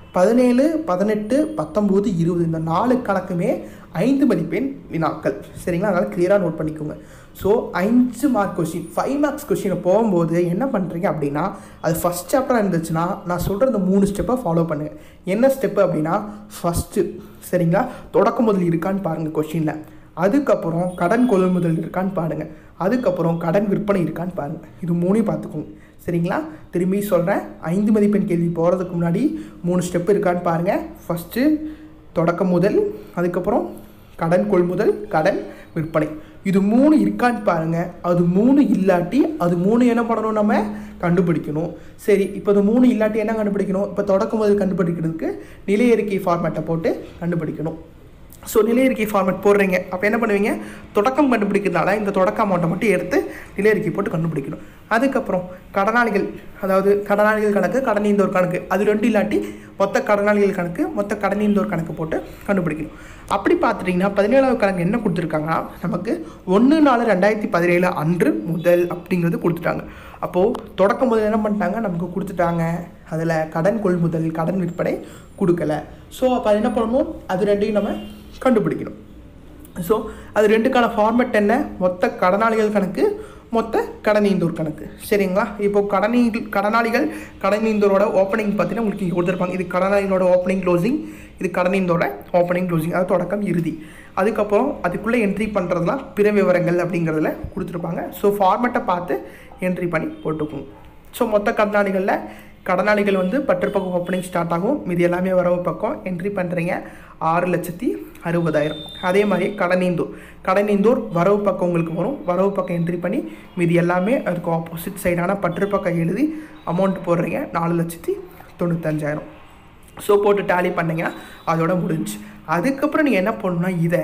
பதினேழு பதினெட்டு பத்தொம்போது இருபது இந்த நாலு கணக்குமே ஐந்து மதிப்பெண் வினாக்கள் சரிங்களா அதனால் கிளியராக நோட் பண்ணிக்கோங்க ஸோ அஞ்சு மார்க் கொஷின் ஃபைவ் மார்க்ஸ் கொஷினை போகும்போது என்ன பண்ணுறீங்க அப்படின்னா அது ஃபஸ்ட் சாப்டராக இருந்துச்சுன்னா நான் சொல்கிற இந்த மூணு ஸ்டெப்பை ஃபாலோ பண்ணுங்கள் என்ன ஸ்டெப்பு அப்படின்னா ஃபஸ்ட்டு சரிங்களா தொடக்க முதல் இருக்கான்னு பாருங்கள் கொஷினில் அதுக்கப்புறம் கடன் கொள்முதல் இருக்கான்னு பாருங்கள் அதுக்கப்புறம் கடன் விற்பனை இருக்கான்னு பாருங்கள் இது மூணையும் பார்த்துக்கோங்க சரிங்களா திரும்பி சொல்கிறேன் ஐந்து மதிப்பெண் கேள்வி போகிறதுக்கு முன்னாடி மூணு ஸ்டெப் இருக்கான்னு பாருங்கள் ஃபஸ்ட்டு தொடக்க முதல் அதுக்கப்புறம் கடன் கொள்முதல் கடன் விற்பனை இது மூணு இருக்கான்னு பாருங்கள் அது மூணு இல்லாட்டி அது மூணு என்ன பண்ணணும் நம்ம கண்டுபிடிக்கணும் சரி இப்போ இது மூணு இல்லாட்டி என்ன கண்டுபிடிக்கணும் இப்போ தொடக்க முதல் கண்டுபிடிக்கிறதுக்கு நிலை அறிக்கை ஃபார்மேட்டை போட்டு கண்டுபிடிக்கணும் ஸோ நிலை அறிக்கை ஃபார்மேட் போடுறீங்க அப்போ என்ன பண்ணுவீங்க தொடக்கம் கண்டுபிடிக்கிறதுனால இந்த தொடக்க அமௌண்ட்டை மட்டும் எடுத்து நிலை அறிக்கை போட்டு கண்டுபிடிக்கணும் அதுக்கப்புறம் கடனாளிகள் அதாவது கடனாளிகள் கணக்கு கடனீந்தோர் கணக்கு அது ரெண்டு இல்லாட்டி மொத்த கடனாளிகள் கணக்கு மொத்த கடனீந்தோர் கணக்கு போட்டு கண்டுபிடிக்கணும் அப்படி பார்த்துட்டிங்கன்னா பதினேழாவது கணக்கு என்ன கொடுத்துருக்காங்கன்னா நமக்கு ஒன்று நாலு ரெண்டாயிரத்தி பதினேழு அன்று முதல் அப்படிங்கிறது கொடுத்துட்டாங்க அப்போது தொடக்கம் முதல் என்ன பண்ணிட்டாங்க நமக்கு கொடுத்துட்டாங்க அதில் கடன் கொள்முதல் கடன் விற்பனை கொடுக்கல ஸோ அப்போ அது என்ன பண்ணணும் அது ரெண்டையும் நம்ம கண்டுபிடிக்கணும் ஸோ அது ரெண்டுக்கான ஃபார்மேட் என்ன மொத்த கடனாளிகள் கணக்கு மொத்த கடனீந்தோர் கணக்கு சரிங்களா இப்போ கடனீ கடனாளிகள் கடனீந்தோரோட ஓப்பனிங் பார்த்தீங்கன்னா உங்களுக்கு இங்கே கொடுத்துருப்பாங்க இது கடனாளிகளோட ஓப்பனிங் க்ளோசிங் இது கடனீந்தோட ஓப்பனிங் க்ளோசிங் அது தொடக்கம் இறுதி அதுக்கப்புறம் அதுக்குள்ளே என்ட்ரி பண்ணுறதுலாம் பிற விவரங்கள் அப்படிங்கிறதுல கொடுத்துருப்பாங்க ஸோ ஃபார்மேட்டை பார்த்து என்ட்ரி பண்ணி போட்டுக்கோங்க ஸோ மொத்த கடனாளிகளில் கடனாளிகள் வந்து பற்றுப்பக்கம் ஓப்பனிங் ஸ்டார்ட் ஆகும் மீதி எல்லாமே வரவு பக்கம் என்ட்ரி பண்ணுறீங்க ஆறு லட்சத்தி அறுபதாயிரம் அதே மாதிரி கடனீந்தூர் கடனீந்தூர் வரவு பக்கம் உங்களுக்கு வரும் வரவு பக்கம் என்ட்ரி பண்ணி மீதி எல்லாமே அதுக்கு ஆப்போசிட் சைடான பற்றுப்பக்கம் எழுதி அமௌண்ட் போடுறீங்க நாலு லட்சத்தி தொண்ணூத்தஞ்சாயிரம் ஸோ போட்டு டேலி பண்ணிங்கன்னா அதோட முடிஞ்சு அதுக்கப்புறம் நீங்கள் என்ன பண்ணணும்னா இதை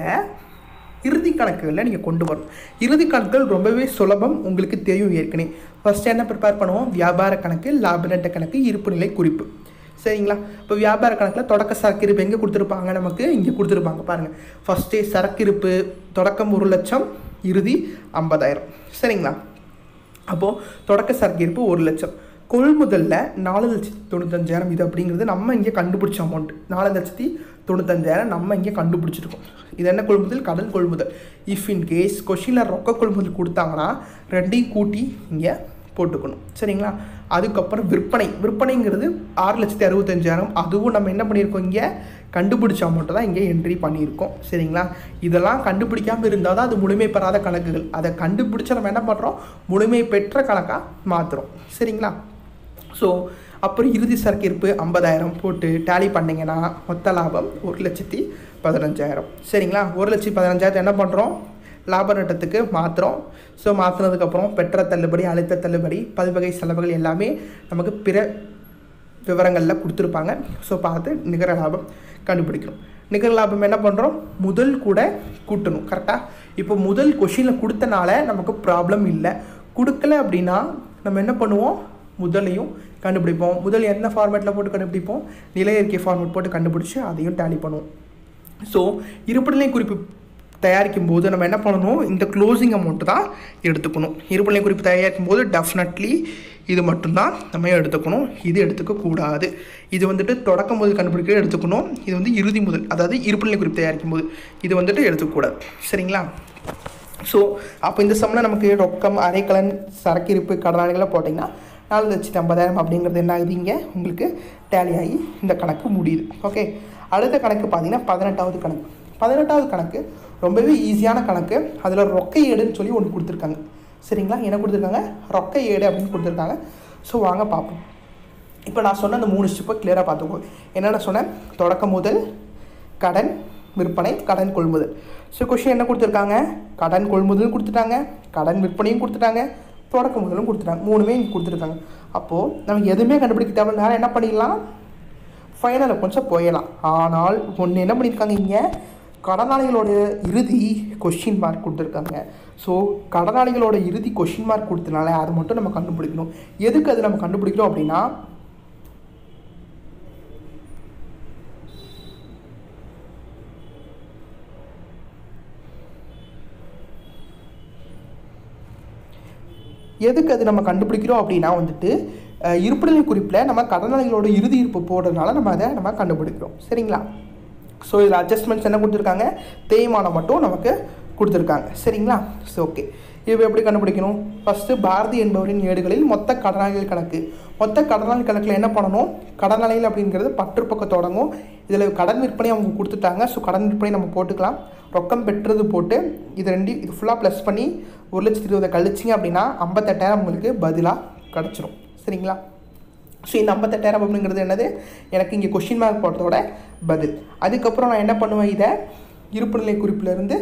இறுதி கணக்குகளில் நீங்கள் கொண்டு வரணும் இறுதி கணக்குகள் ரொம்பவே சுலபம் உங்களுக்கு தெரியும் ஏற்கனவே ஃபஸ்ட்டு என்ன ப்ரிப்பேர் பண்ணுவோம் வியாபார கணக்கு லாப நட்ட கணக்கு இருப்பு நிலை குறிப்பு சரிங்களா இப்போ வியாபார கணக்கில் தொடக்க சரக்கு இருப்பு எங்கே கொடுத்துருப்பாங்க நமக்கு இங்கே கொடுத்துருப்பாங்க பாருங்கள் ஃபஸ்ட்டே சரக்கு இருப்பு தொடக்கம் ஒரு லட்சம் இறுதி ஐம்பதாயிரம் சரிங்களா அப்போது தொடக்க சரக்கு இருப்பு ஒரு லட்சம் கொள்முதலில் நாலு லட்சத்தி தொண்ணூத்தஞ்சாயிரம் இது அப்படிங்கிறது நம்ம இங்கே கண்டுபிடிச்ச அமௌண்ட் நாலு லட்சத்தி தொண்ணூத்தஞ்சாயிரம் நம்ம இங்கே கண்டுபிடிச்சிருக்கோம் இது என்ன கொள்முதல் கடன் கொள்முதல் இஃப் இன் கேஸ் கொஷினில் ரொக்க கொள்முதல் கொடுத்தாங்கன்னா ரெண்டையும் கூட்டி இங்கே போட்டுக்கணும் சரிங்களா அதுக்கப்புறம் விற்பனை விற்பனைங்கிறது ஆறு லட்சத்தி அறுபத்தஞ்சாயிரம் அதுவும் நம்ம என்ன பண்ணியிருக்கோம் இங்கே கண்டுபிடிச்ச அமௌண்ட்டை தான் இங்கே என்ட்ரி பண்ணியிருக்கோம் சரிங்களா இதெல்லாம் கண்டுபிடிக்காமல் இருந்தால் தான் அது முழுமை பெறாத கணக்குகள் அதை கண்டுபிடிச்ச நம்ம என்ன பண்ணுறோம் முழுமை பெற்ற கணக்காக மாற்றுறோம் சரிங்களா ஸோ அப்புறம் இறுதி சரக்கு இருப்பு ஐம்பதாயிரம் போட்டு டேலி பண்ணிங்கன்னா மொத்த லாபம் ஒரு லட்சத்தி பதினஞ்சாயிரம் சரிங்களா ஒரு லட்சத்தி பதினஞ்சாயிரத்தை என்ன பண்ணுறோம் லாப நட்டத்துக்கு மாற்றுறோம் ஸோ மாற்றினதுக்கப்புறம் பெற்ற தள்ளுபடி அழுத்த தள்ளுபடி பல்வகை செலவுகள் எல்லாமே நமக்கு பிற விவரங்களில் கொடுத்துருப்பாங்க ஸோ பார்த்து நிகர லாபம் கண்டுபிடிக்கணும் நிகர லாபம் என்ன பண்ணுறோம் முதல் கூட கூட்டணும் கரெக்டாக இப்போ முதல் கொஷினில் கொடுத்தனால நமக்கு ப்ராப்ளம் இல்லை கொடுக்கல அப்படின்னா நம்ம என்ன பண்ணுவோம் முதலையும் கண்டுபிடிப்போம் முதல் என்ன ஃபார்மேட்டில் போட்டு கண்டுபிடிப்போம் நிலை அறிக்கை ஃபார்மேட் போட்டு கண்டுபிடிச்சி அதையும் டேலி பண்ணுவோம் ஸோ இருப்புநிலை குறிப்பு தயாரிக்கும் போது நம்ம என்ன பண்ணணும் இந்த க்ளோசிங் அமௌண்ட் தான் எடுத்துக்கணும் இருப்புநிலை குறிப்பு தயாரிக்கும் போது டெஃபினெட்லி இது மட்டும்தான் நம்ம எடுத்துக்கணும் இது எடுத்துக்கக்கூடாது இது வந்துட்டு தொடக்கம் முதல் கண்டுபிடிக்க எடுத்துக்கணும் இது வந்து இறுதி முதல் அதாவது இருப்புநிலை குறிப்பு தயாரிக்கும் போது இது வந்துட்டு எடுத்துக்கக்கூடாது சரிங்களா ஸோ அப்போ இந்த சம்மில் நமக்கு ரொக்கம் அரைக்கலன் சரக்கு இருப்பு கடனாளிகளை போட்டிங்கன்னா நாலு லட்சத்தி ஐம்பதாயிரம் அப்படிங்கிறது என்ன ஆகுது இங்கே உங்களுக்கு டேலி ஆகி இந்த கணக்கு முடியுது ஓகே அடுத்த கணக்கு பார்த்தீங்கன்னா பதினெட்டாவது கணக்கு பதினெட்டாவது கணக்கு ரொம்பவே ஈஸியான கணக்கு அதில் ரொக்க ஏடுன்னு சொல்லி ஒன்று கொடுத்துருக்காங்க சரிங்களா என்ன கொடுத்துருக்காங்க ரொக்க ஏடு அப்படின்னு கொடுத்துருக்காங்க ஸோ வாங்க பார்ப்போம் இப்போ நான் சொன்ன அந்த மூணு ஸ்டெப்பை கிளியராக பார்த்துக்கோ என்னென்ன சொன்னேன் தொடக்க முதல் கடன் விற்பனை கடன் கொள்முதல் ஸோ கொஷின் என்ன கொடுத்துருக்காங்க கடன் கொள்முதலும் கொடுத்துட்டாங்க கடன் விற்பனையும் கொடுத்துட்டாங்க தொடக்க முதலும் கொடுத்துட்டாங்க மூணுமே இங்கே கொடுத்துருக்காங்க அப்போது நம்ம எதுவுமே கண்டுபிடிக்க தேவை நேரம் என்ன பண்ணிடலாம் ஃபைனல் கொஞ்சம் போயிடலாம் ஆனால் ஒன்று என்ன பண்ணியிருக்காங்க இங்கே கடனாளிகளோட இறுதி கொஷின் மார்க் கொடுத்துருக்காங்க ஸோ கடனாளிகளோட இறுதி கொஷின் மார்க் கொடுத்தனால அது மட்டும் நம்ம கண்டுபிடிக்கணும் எதுக்கு அது நம்ம கண்டுபிடிக்கிறோம் அப்படின்னா எதுக்கு அது நம்ம கண்டுபிடிக்கிறோம் அப்படின்னா வந்துட்டு அஹ், இருப்புநிலை குறிப்பில் நம்ம கடனாளிகளோட இறுதி இருப்பு போடுறதுனால நம்ம அதை நம்ம கண்டுபிடிக்கிறோம் சரிங்களா ஸோ இதில் அட்ஜஸ்ட்மெண்ட்ஸ் என்ன கொடுத்துருக்காங்க தேய்மானம் மட்டும் நமக்கு கொடுத்துருக்காங்க சரிங்களா ஸோ ஓகே இது எப்படி கண்டுபிடிக்கணும் ஃபஸ்ட்டு பாரதி என்பவரின் ஏடுகளில் மொத்த கடனாளிகள் கணக்கு மொத்த கடனாளி கணக்கில் என்ன பண்ணணும் கடனாளிகள் அப்படிங்கிறது பற்று பக்கம் தொடங்கும் இதில் கடன் விற்பனை அவங்க கொடுத்துட்டாங்க ஸோ கடன் விற்பனை நம்ம போட்டுக்கலாம் ரொக்கம் பெற்றது போட்டு இது ரெண்டு இது ஃபுல்லாக ப்ளஸ் பண்ணி ஒரு லட்சத்தி இருபதை கழிச்சிங்க அப்படின்னா ஐம்பத்தெட்டாயிரம் உங்களுக்கு பதிலாக கிடச்சிரும் சரிங்களா ஸோ இந்த ஐம்பத்தெட்டாயிரம் அப்படிங்கிறது என்னது எனக்கு இங்கே கொஷின் மார்க் போட்டதோட பதில் அதுக்கப்புறம் நான் என்ன பண்ணுவேன் இதை இருப்புநிலை குறிப்பிலிருந்து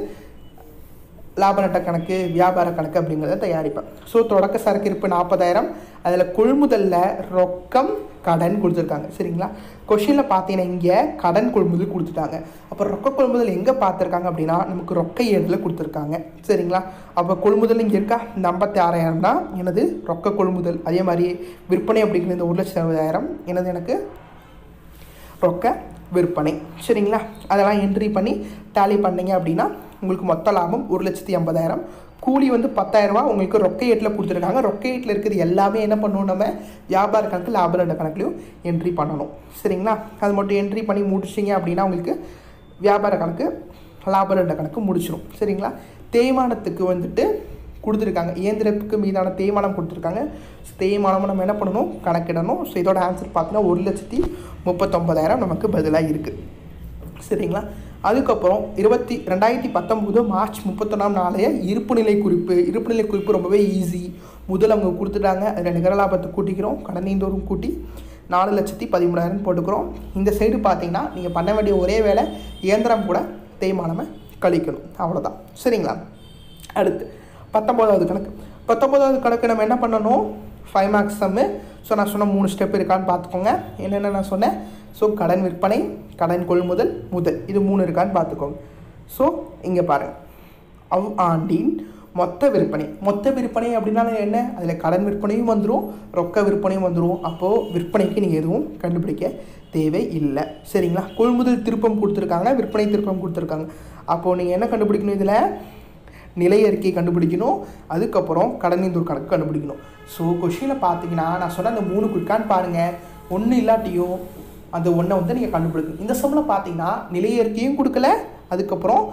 லாப நட்ட கணக்கு வியாபார கணக்கு அப்படிங்கிறத தயாரிப்பேன் ஸோ தொடக்க சரக்கு இருப்பு நாற்பதாயிரம் அதில் கொள்முதலில் ரொக்கம் கடன் கொடுத்துருக்காங்க சரிங்களா கொஷினில் பார்த்தீங்கன்னா இங்கே கடன் கொள்முதல் கொடுத்துட்டாங்க அப்புறம் ரொக்க கொள்முதல் எங்கே பார்த்துருக்காங்க அப்படின்னா நமக்கு ரொக்க ஏழில் கொடுத்துருக்காங்க சரிங்களா அப்போ கொள்முதல் இங்கே இருக்கா இந்த ஐம்பத்தி ஆறாயிரம்னா எனது ரொக்க கொள்முதல் அதே மாதிரி விற்பனை அப்படிங்கிற இந்த ஒரு லட்சத்தி அறுபதாயிரம் எனது எனக்கு ரொக்க விற்பனை சரிங்களா அதெல்லாம் என்ட்ரி பண்ணி டேலி பண்ணீங்க அப்படின்னா உங்களுக்கு மொத்த லாபம் ஒரு லட்சத்தி ஐம்பதாயிரம் கூலி வந்து பத்தாயிரரூபா உங்களுக்கு ரொக்க ஏட்டில் கொடுத்துருக்காங்க ரொக்க ஏட்டில் இருக்கிறது எல்லாமே என்ன பண்ணணும் நம்ம வியாபார கணக்கு லாப நட்ட கணக்குலையும் என்ட்ரி பண்ணணும் சரிங்களா அது மட்டும் என்ட்ரி பண்ணி முடிச்சிங்க அப்படின்னா உங்களுக்கு வியாபார கணக்கு லாப நட்ட கணக்கு முடிச்சிடும் சரிங்களா தேய்மானத்துக்கு வந்துட்டு கொடுத்துருக்காங்க இயந்திரத்துக்கு மீதான தேய்மானம் கொடுத்துருக்காங்க ஸோ தேய்மானம் நம்ம என்ன பண்ணணும் கணக்கிடணும் ஸோ இதோட ஆன்சர் பார்த்தீங்கன்னா ஒரு லட்சத்தி முப்பத்தொம்பதாயிரம் நமக்கு பதிலாக இருக்குது சரிங்களா அதுக்கப்புறம் இருபத்தி ரெண்டாயிரத்தி பத்தொம்போது மார்ச் முப்பத்தொன்னாம் நாளைய இருப்புநிலை குறிப்பு இருப்புநிலை குறிப்பு ரொம்பவே ஈஸி முதல் அவங்க கொடுத்துட்டாங்க அதில் நிகர லாபத்தை கூட்டிக்கிறோம் கடனைந்தோறும் கூட்டி நாலு லட்சத்தி பதிமூணாயிரம் போட்டுக்கிறோம் இந்த சைடு பார்த்தீங்கன்னா நீங்கள் பண்ண வேண்டிய ஒரே வேலை இயந்திரம் கூட தேய்மானமை கழிக்கணும் அவ்வளோதான் சரிங்களா அடுத்து பத்தொம்போதாவது கணக்கு பத்தொம்போதாவது கணக்கு நம்ம என்ன பண்ணணும் ஃபைவ் மார்க்ஸ் சம்மு ஸோ நான் சொன்ன மூணு ஸ்டெப் இருக்கான்னு பார்த்துக்கோங்க என்னென்ன நான் சொன்னேன் ஸோ கடன் விற்பனை கடன் கொள்முதல் முதல் இது மூணு இருக்கான்னு பார்த்துக்கோங்க ஸோ இங்கே பாருங்கள் அவ் ஆண்டின் மொத்த விற்பனை மொத்த விற்பனை அப்படின்னா என்ன அதில் கடன் விற்பனையும் வந்துடும் ரொக்க விற்பனையும் வந்துடும் அப்போது விற்பனைக்கு நீங்கள் எதுவும் கண்டுபிடிக்க தேவை இல்லை சரிங்களா கொள்முதல் திருப்பம் கொடுத்துருக்காங்க விற்பனை திருப்பம் கொடுத்துருக்காங்க அப்போது நீங்கள் என்ன கண்டுபிடிக்கணும் இதில் நிலை அறிக்கை கண்டுபிடிக்கணும் அதுக்கப்புறம் கடனிந்தூர் கணக்கு கண்டுபிடிக்கணும் ஸோ கொஷினில் பார்த்தீங்கன்னா நான் சொன்ன அந்த மூணு குயிக்கான்னு பாருங்கள் ஒன்று இல்லாட்டியும் அந்த ஒன்றை வந்து நீங்கள் கண்டுபிடிக்கணும் இந்த சம்மில் பார்த்தீங்கன்னா நிலை அறிக்கையும் கொடுக்கல அதுக்கப்புறம்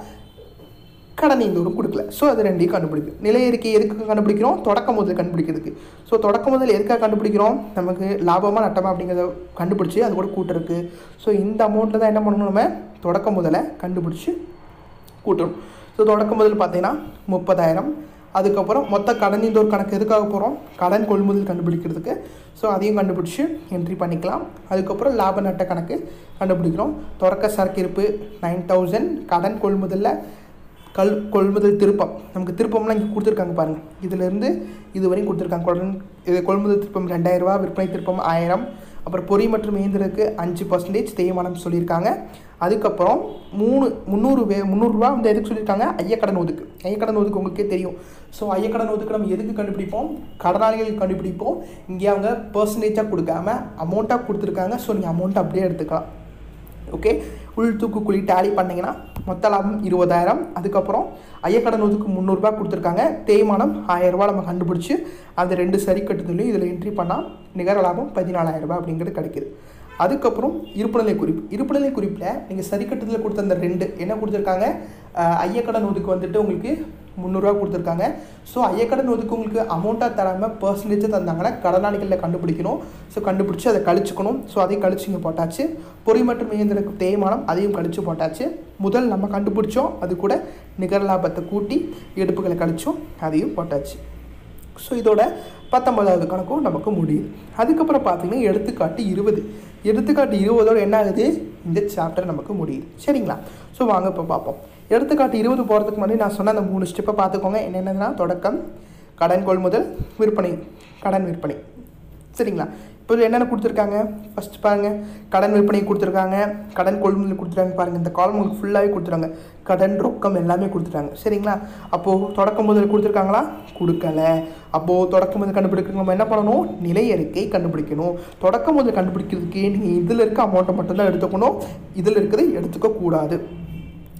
கடன் இந்தூரும் கொடுக்கல ஸோ அது ரெண்டையும் கண்டுபிடிக்கும் நிலை அறிக்கை எதுக்கு கண்டுபிடிக்கிறோம் தொடக்க முதல் கண்டுபிடிக்கிறதுக்கு ஸோ தொடக்க முதல் எதுக்காக கண்டுபிடிக்கிறோம் நமக்கு லாபமாக நட்டமா அப்படிங்கிறத கண்டுபிடிச்சி அது கூட கூட்டுருக்கு ஸோ இந்த அமௌண்ட்டில் தான் என்ன பண்ணணும் நம்ம தொடக்க முதலை கண்டுபிடிச்சி கூட்டணும் ஸோ தொடக்க முதல் பார்த்தீங்கன்னா முப்பதாயிரம் அதுக்கப்புறம் மொத்த கடனிந்த ஒரு கணக்கு எதுக்காக போகிறோம் கடன் கொள்முதல் கண்டுபிடிக்கிறதுக்கு ஸோ அதையும் கண்டுபிடிச்சி என்ட்ரி பண்ணிக்கலாம் அதுக்கப்புறம் லாப நட்ட கணக்கு கண்டுபிடிக்கிறோம் தொடக்க சரக்கு இருப்பு நைன் தௌசண்ட் கடன் கொள்முதலில் கல் கொள்முதல் திருப்பம் நமக்கு திருப்பம்லாம் இங்கே கொடுத்துருக்காங்க பாருங்கள் இதிலேருந்து இது வரையும் கொடுத்துருக்காங்க கடன் இது கொள்முதல் திருப்பம் ரெண்டாயிரரூபா விற்பனை திருப்பம் ஆயிரம் அப்புறம் பொறி மற்றும் இயந்திரக்கு அஞ்சு பர்சன்டேஜ் தேய்மானம் சொல்லியிருக்காங்க அதுக்கப்புறம் மூணு முந்நூறு வே முந்நூறுரூவா வந்து எதுக்கு சொல்லியிருக்காங்க ஐயக்கடன் ஒதுக்கு ஐயக்கடன் ஒதுக்கு உங்களுக்கே தெரியும் ஸோ ஐயக்கடன் ஒதுக்கு நம்ம எதுக்கு கண்டுபிடிப்போம் கடனாளிகள் கண்டுபிடிப்போம் இங்கே அவங்க பர்சன்டேஜாக கொடுக்காம அமௌண்ட்டாக கொடுத்துருக்காங்க ஸோ நீங்கள் அமௌண்ட் அப்படியே எடுத்துக்கலாம் ஓகே உள் தூக்கு குழி டேலி பண்ணிங்கன்னா மொத்த லாபம் இருபதாயிரம் அதுக்கப்புறம் ஐயக்கடன் ஒதுக்கு முந்நூறுரூபா கொடுத்துருக்காங்க தேய்மானம் ஆயிரரூபா நம்ம கண்டுபிடிச்சி அந்த ரெண்டு சரி கட்டுதலையும் இதில் என்ட்ரி பண்ணால் நிகர லாபம் பதினாலாயிரரூபா அப்படிங்கிறது கிடைக்குது அதுக்கப்புறம் இருப்புநிலை குறிப்பு இருப்புநிலை குறிப்பில் நீங்கள் சரி கட்டுதலில் கொடுத்த அந்த ரெண்டு என்ன கொடுத்துருக்காங்க அஹ், ஐயக்கடன் ஒதுக்கு வந்துட்டு உங்களுக்கு முந்நூறுரூவா கொடுத்துருக்காங்க ஸோ ஐயக்கடன் ஒதுக்கு உங்களுக்கு அமௌண்ட்டாக தராமல் பர்சன்டேஜாக தந்தாங்கன்னா கடனாளிகளில் கண்டுபிடிக்கணும் ஸோ கண்டுபிடிச்சி அதை கழிச்சுக்கணும் ஸோ அதையும் கழிச்சு இங்கே போட்டாச்சு பொறி மற்றும் இயந்திரக்கு தேய்மானம் அதையும் கழிச்சு போட்டாச்சு முதல் நம்ம கண்டுபிடிச்சோம் அது கூட நிகர லாபத்தை கூட்டி எடுப்புகளை கழிச்சோம் அதையும் போட்டாச்சு ஸோ இதோட பத்தொன்பதாவது கணக்கும் நமக்கு முடியுது அதுக்கப்புறம் பார்த்தீங்கன்னா எடுத்துக்காட்டு இருபது எடுத்துக்காட்டு இருபதோட என்ன ஆகுது இந்த சாப்டர் நமக்கு முடியுது சரிங்களா ஸோ வாங்க இப்போ பார்ப்போம் எடுத்துக்காட்டு இருபது போகிறதுக்கு முன்னாடி நான் சொன்ன அந்த மூணு ஸ்டெப்பை பார்த்துக்கோங்க என்னென்னதுன்னா தொடக்கம் கடன் கொள்முதல் விற்பனை கடன் விற்பனை சரிங்களா இப்போ இதுல என்னென்ன கொடுத்துருக்காங்க ஃபஸ்ட் பாருங்கள் கடன் விற்பனை கொடுத்துருக்காங்க கடன் கொள்முதல் கொடுத்துருக்காங்க பாருங்கள் இந்த காலம் உங்களுக்கு ஃபுல்லாகவே கொடுத்துருக்காங்க கடன் ரொக்கம் எல்லாமே கொடுத்துட்டாங்க சரிங்களா அப்போது தொடக்க முதல் கொடுத்துருக்காங்களா கொடுக்கல அப்போது தொடக்க முதல் கண்டுபிடிக்க நம்ம என்ன பண்ணணும் நிலை அறிக்கை கண்டுபிடிக்கணும் தொடக்க முதல் கண்டுபிடிக்கிறதுக்கு நீங்கள் இதில் இருக்க அமௌண்ட்டை மட்டும்தான் எடுத்துக்கணும் இதில் இருக்கிறது எடுத்துக்க கூடாது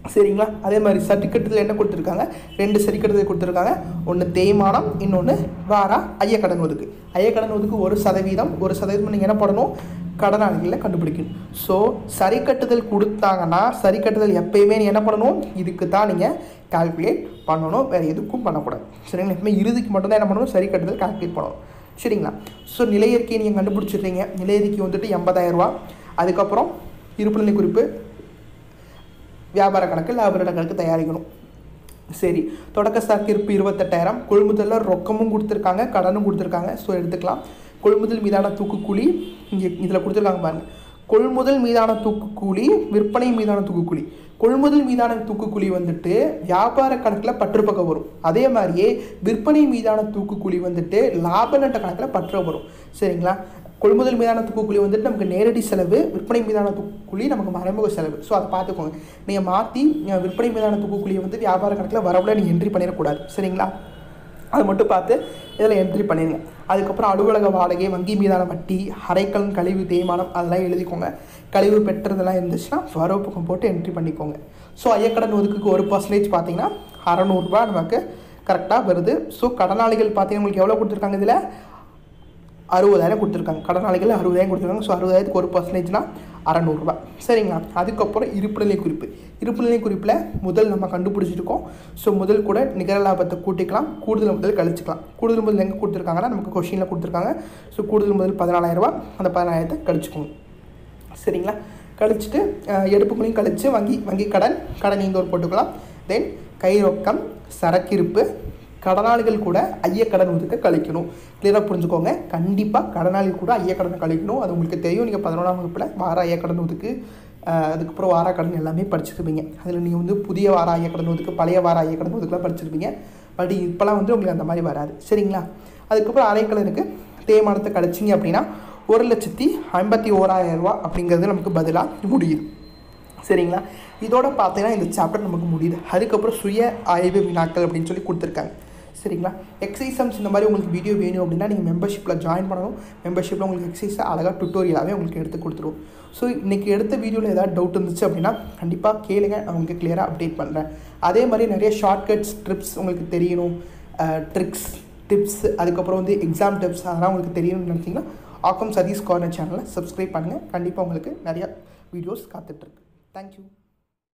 சரிங்களா அதே மாதிரி சர்டிஃபிகேட்டில் என்ன கொடுத்துருக்காங்க ரெண்டு சர்டிஃபிகேட் கொடுத்துருக்காங்க ஒன்று தேய்மானம் இன்னொன்று வாரா ஐயக்கடன் ஒதுக்கு ஐயக்கடன் ஒதுக்கு ஒரு சதவீதம் ஒரு சதவீதம் நீங்கள் என்ன பண்ணணும் கடனாளிகளில் கண்டுபிடிக்கணும் ஸோ சரி கட்டுதல் கொடுத்தாங்கன்னா சரி கட்டுதல் எப்பயுமே நீ என்ன பண்ணணும் இதுக்கு தான் நீங்கள் கால்குலேட் பண்ணணும் வேறு எதுக்கும் பண்ணக்கூடாது சரிங்களா எப்பவுமே இறுதிக்கு மட்டும்தான் என்ன பண்ணணும் சரி கட்டுதல் கால்குலேட் பண்ணணும் சரிங்களா ஸோ நிலையறிக்கையை நீங்கள் கண்டுபிடிச்சிடுறீங்க நிலையறிக்கை வந்துட்டு எண்பதாயிரரூபா அதுக்கப்புறம் இருப்புநிலை குறிப்பு வியாபார கணக்கு லாப கணக்கு தயாரிக்கணும் சரி தொடக்க ஸ்டாக் இருப்பு இருபத்தெட்டாயிரம் கொள்முதலில் ரொக்கமும் கொடுத்துருக்காங்க கடனும் கொடுத்துருக்காங்க ஸோ எடுத்துக்கலாம் கொள்முதல் மீதான தூக்குக்கூலி இங்கே இதில் கொடுத்துருக்காங்க பாருங்கள் கொள்முதல் மீதான தூக்குக்கூலி விற்பனை மீதான தூக்குக்கூலி கொள்முதல் மீதான தூக்குக்கூலி வந்துட்டு வியாபார கணக்கில் பற்றுப்பக்கம் வரும் அதே மாதிரியே விற்பனை மீதான தூக்குக்கூலி வந்துட்டு லாப நட்ட கணக்கில் பற்ற வரும் சரிங்களா கொள்முதல் மீதான தூக்குக்கூலி வந்துட்டு நமக்கு நேரடி செலவு விற்பனை மீதான தூக்குக்கூலி நமக்கு மறைமுக செலவு ஸோ அதை பார்த்துக்கோங்க நீங்கள் மாற்றி விற்பனை மீதான தூக்குக்கூலியை வந்து வியாபார கணக்கில் வரவுல நீங்கள் என்ட்ரி பண்ணிடக்கூடாது சரிங்களா அது மட்டும் பார்த்து இதில் என்ட்ரி பண்ணிடுங்க அதுக்கப்புறம் அலுவலக வாடகை வங்கி மீதான வட்டி அரைக்கலன் கழிவு தேய்மானம் அதெல்லாம் எழுதிக்கோங்க கழிவு பெற்றதெல்லாம் இருந்துச்சுன்னா வரவு பக்கம் போட்டு என்ட்ரி பண்ணிக்கோங்க ஸோ ஐயக்கடன் ஒதுக்குக்கு ஒரு பர்சன்டேஜ் பார்த்தீங்கன்னா அறநூறுபா நமக்கு கரெக்டாக வருது ஸோ கடனாளிகள் பார்த்தீங்கன்னா உங்களுக்கு எவ்வளோ கொடுத்துருக்காங்க இதில் அறுபதாயிரம் கொடுத்துருக்காங்க கடனாளிகள் அறுபதாயிரம் கொடுத்துருக்காங்க ஸோ அறுபதாயிரத்துக்கு ஒரு பர்சன்டேஜ்னா அறநூறுபா சரிங்களா அதுக்கப்புறம் இருப்புநிலை குறிப்பு இருப்புநிலை குறிப்பில் முதல் நம்ம கண்டுபிடிச்சிருக்கோம் ஸோ முதல் கூட நிகர லாபத்தை கூட்டிக்கலாம் கூடுதல் முதல் கழிச்சிக்கலாம் கூடுதல் முதல் எங்கே கொடுத்துருக்காங்கன்னா நமக்கு கொஷினில் கொடுத்துருக்காங்க ஸோ கூடுதல் முதல் பதினாலாயிரரூபா அந்த பதினாயிரத்தை கழிச்சுக்கோங்க சரிங்களா கழிச்சிட்டு எடுப்புகளையும் கழித்து வங்கி வங்கி கடன் கடன் இந்த ஒரு போட்டுக்கலாம் தென் கை ரொக்கம் சரக்கிருப்பு கடனாளிகள் கூட ஐயக்கடன் ஒதுக்க கழிக்கணும் கிளியராக புரிஞ்சுக்கோங்க கண்டிப்பாக கடனாளிகள் கூட ஐயக்கடனை கழிக்கணும் அது உங்களுக்கு தெரியும் நீங்கள் பதினொன்றாம் வகுப்பில் வார ஐயக்கடன் ஒதுக்கு அதுக்கப்புறம் வார கடன் எல்லாமே படிச்சிருப்பீங்க அதில் நீங்கள் வந்து புதிய வார ஐயக்கடன் ஒதுக்கு பழைய வார ஐயக்கடன் ஒதுக்கெலாம் படிச்சிருப்பீங்க பட் இப்போலாம் வந்து உங்களுக்கு அந்த மாதிரி வராது சரிங்களா அதுக்கப்புறம் அரைக்கடனுக்கு தேய்மானத்தை கழிச்சிங்க அப்படின்னா ஒரு லட்சத்தி ஐம்பத்தி ஓராயிரம் ரூபா அப்படிங்கிறது நமக்கு பதிலாக முடியுது சரிங்களா இதோட பார்த்தீங்கன்னா இந்த சாப்டர் நமக்கு முடியுது அதுக்கப்புறம் சுய ஆய்வு வினாக்கள் அப்படின்னு சொல்லி கொடுத்துருக்காங்க சரிங்களா எக்ஸசைசம்ஸ் இந்த மாதிரி உங்களுக்கு வீடியோ வேணும் அப்படின்னா நீங்கள் மெம்பர்ஷிப்பில் ஜாயின் பண்ணணும் மெம்பர்ஷிப்பில் உங்களுக்கு எக்ஸசைஸ் அழகாக டுட்டோரியலாகவே உங்களுக்கு எடுத்து கொடுத்துருவோம் ஸோ இன்றைக்கி எடுத்த வீடியோவில் ஏதாவது டவுட் இருந்துச்சு அப்படின்னா கண்டிப்பாக கேளுங்க நான் உங்களுக்கு கிளியராக அப்டேட் பண்ணுறேன் அதே மாதிரி நிறைய ஷார்ட்கட்ஸ் ட்ரிப்ஸ் உங்களுக்கு தெரியணும் ட்ரிக்ஸ் டிப்ஸ் அதுக்கப்புறம் வந்து எக்ஸாம் டிப்ஸ் அதெல்லாம் உங்களுக்கு தெரியணும்னு நினச்சிங்கன்னா ஆக்கம் சதீஷ் கார்னர் சேனலை சப்ஸ்கிரைப் பண்ணுங்கள் கண்டிப்பாக உங்களுக்கு நிறையா வீடியோஸ் காத்துட்ருக்கு தேங்க்யூ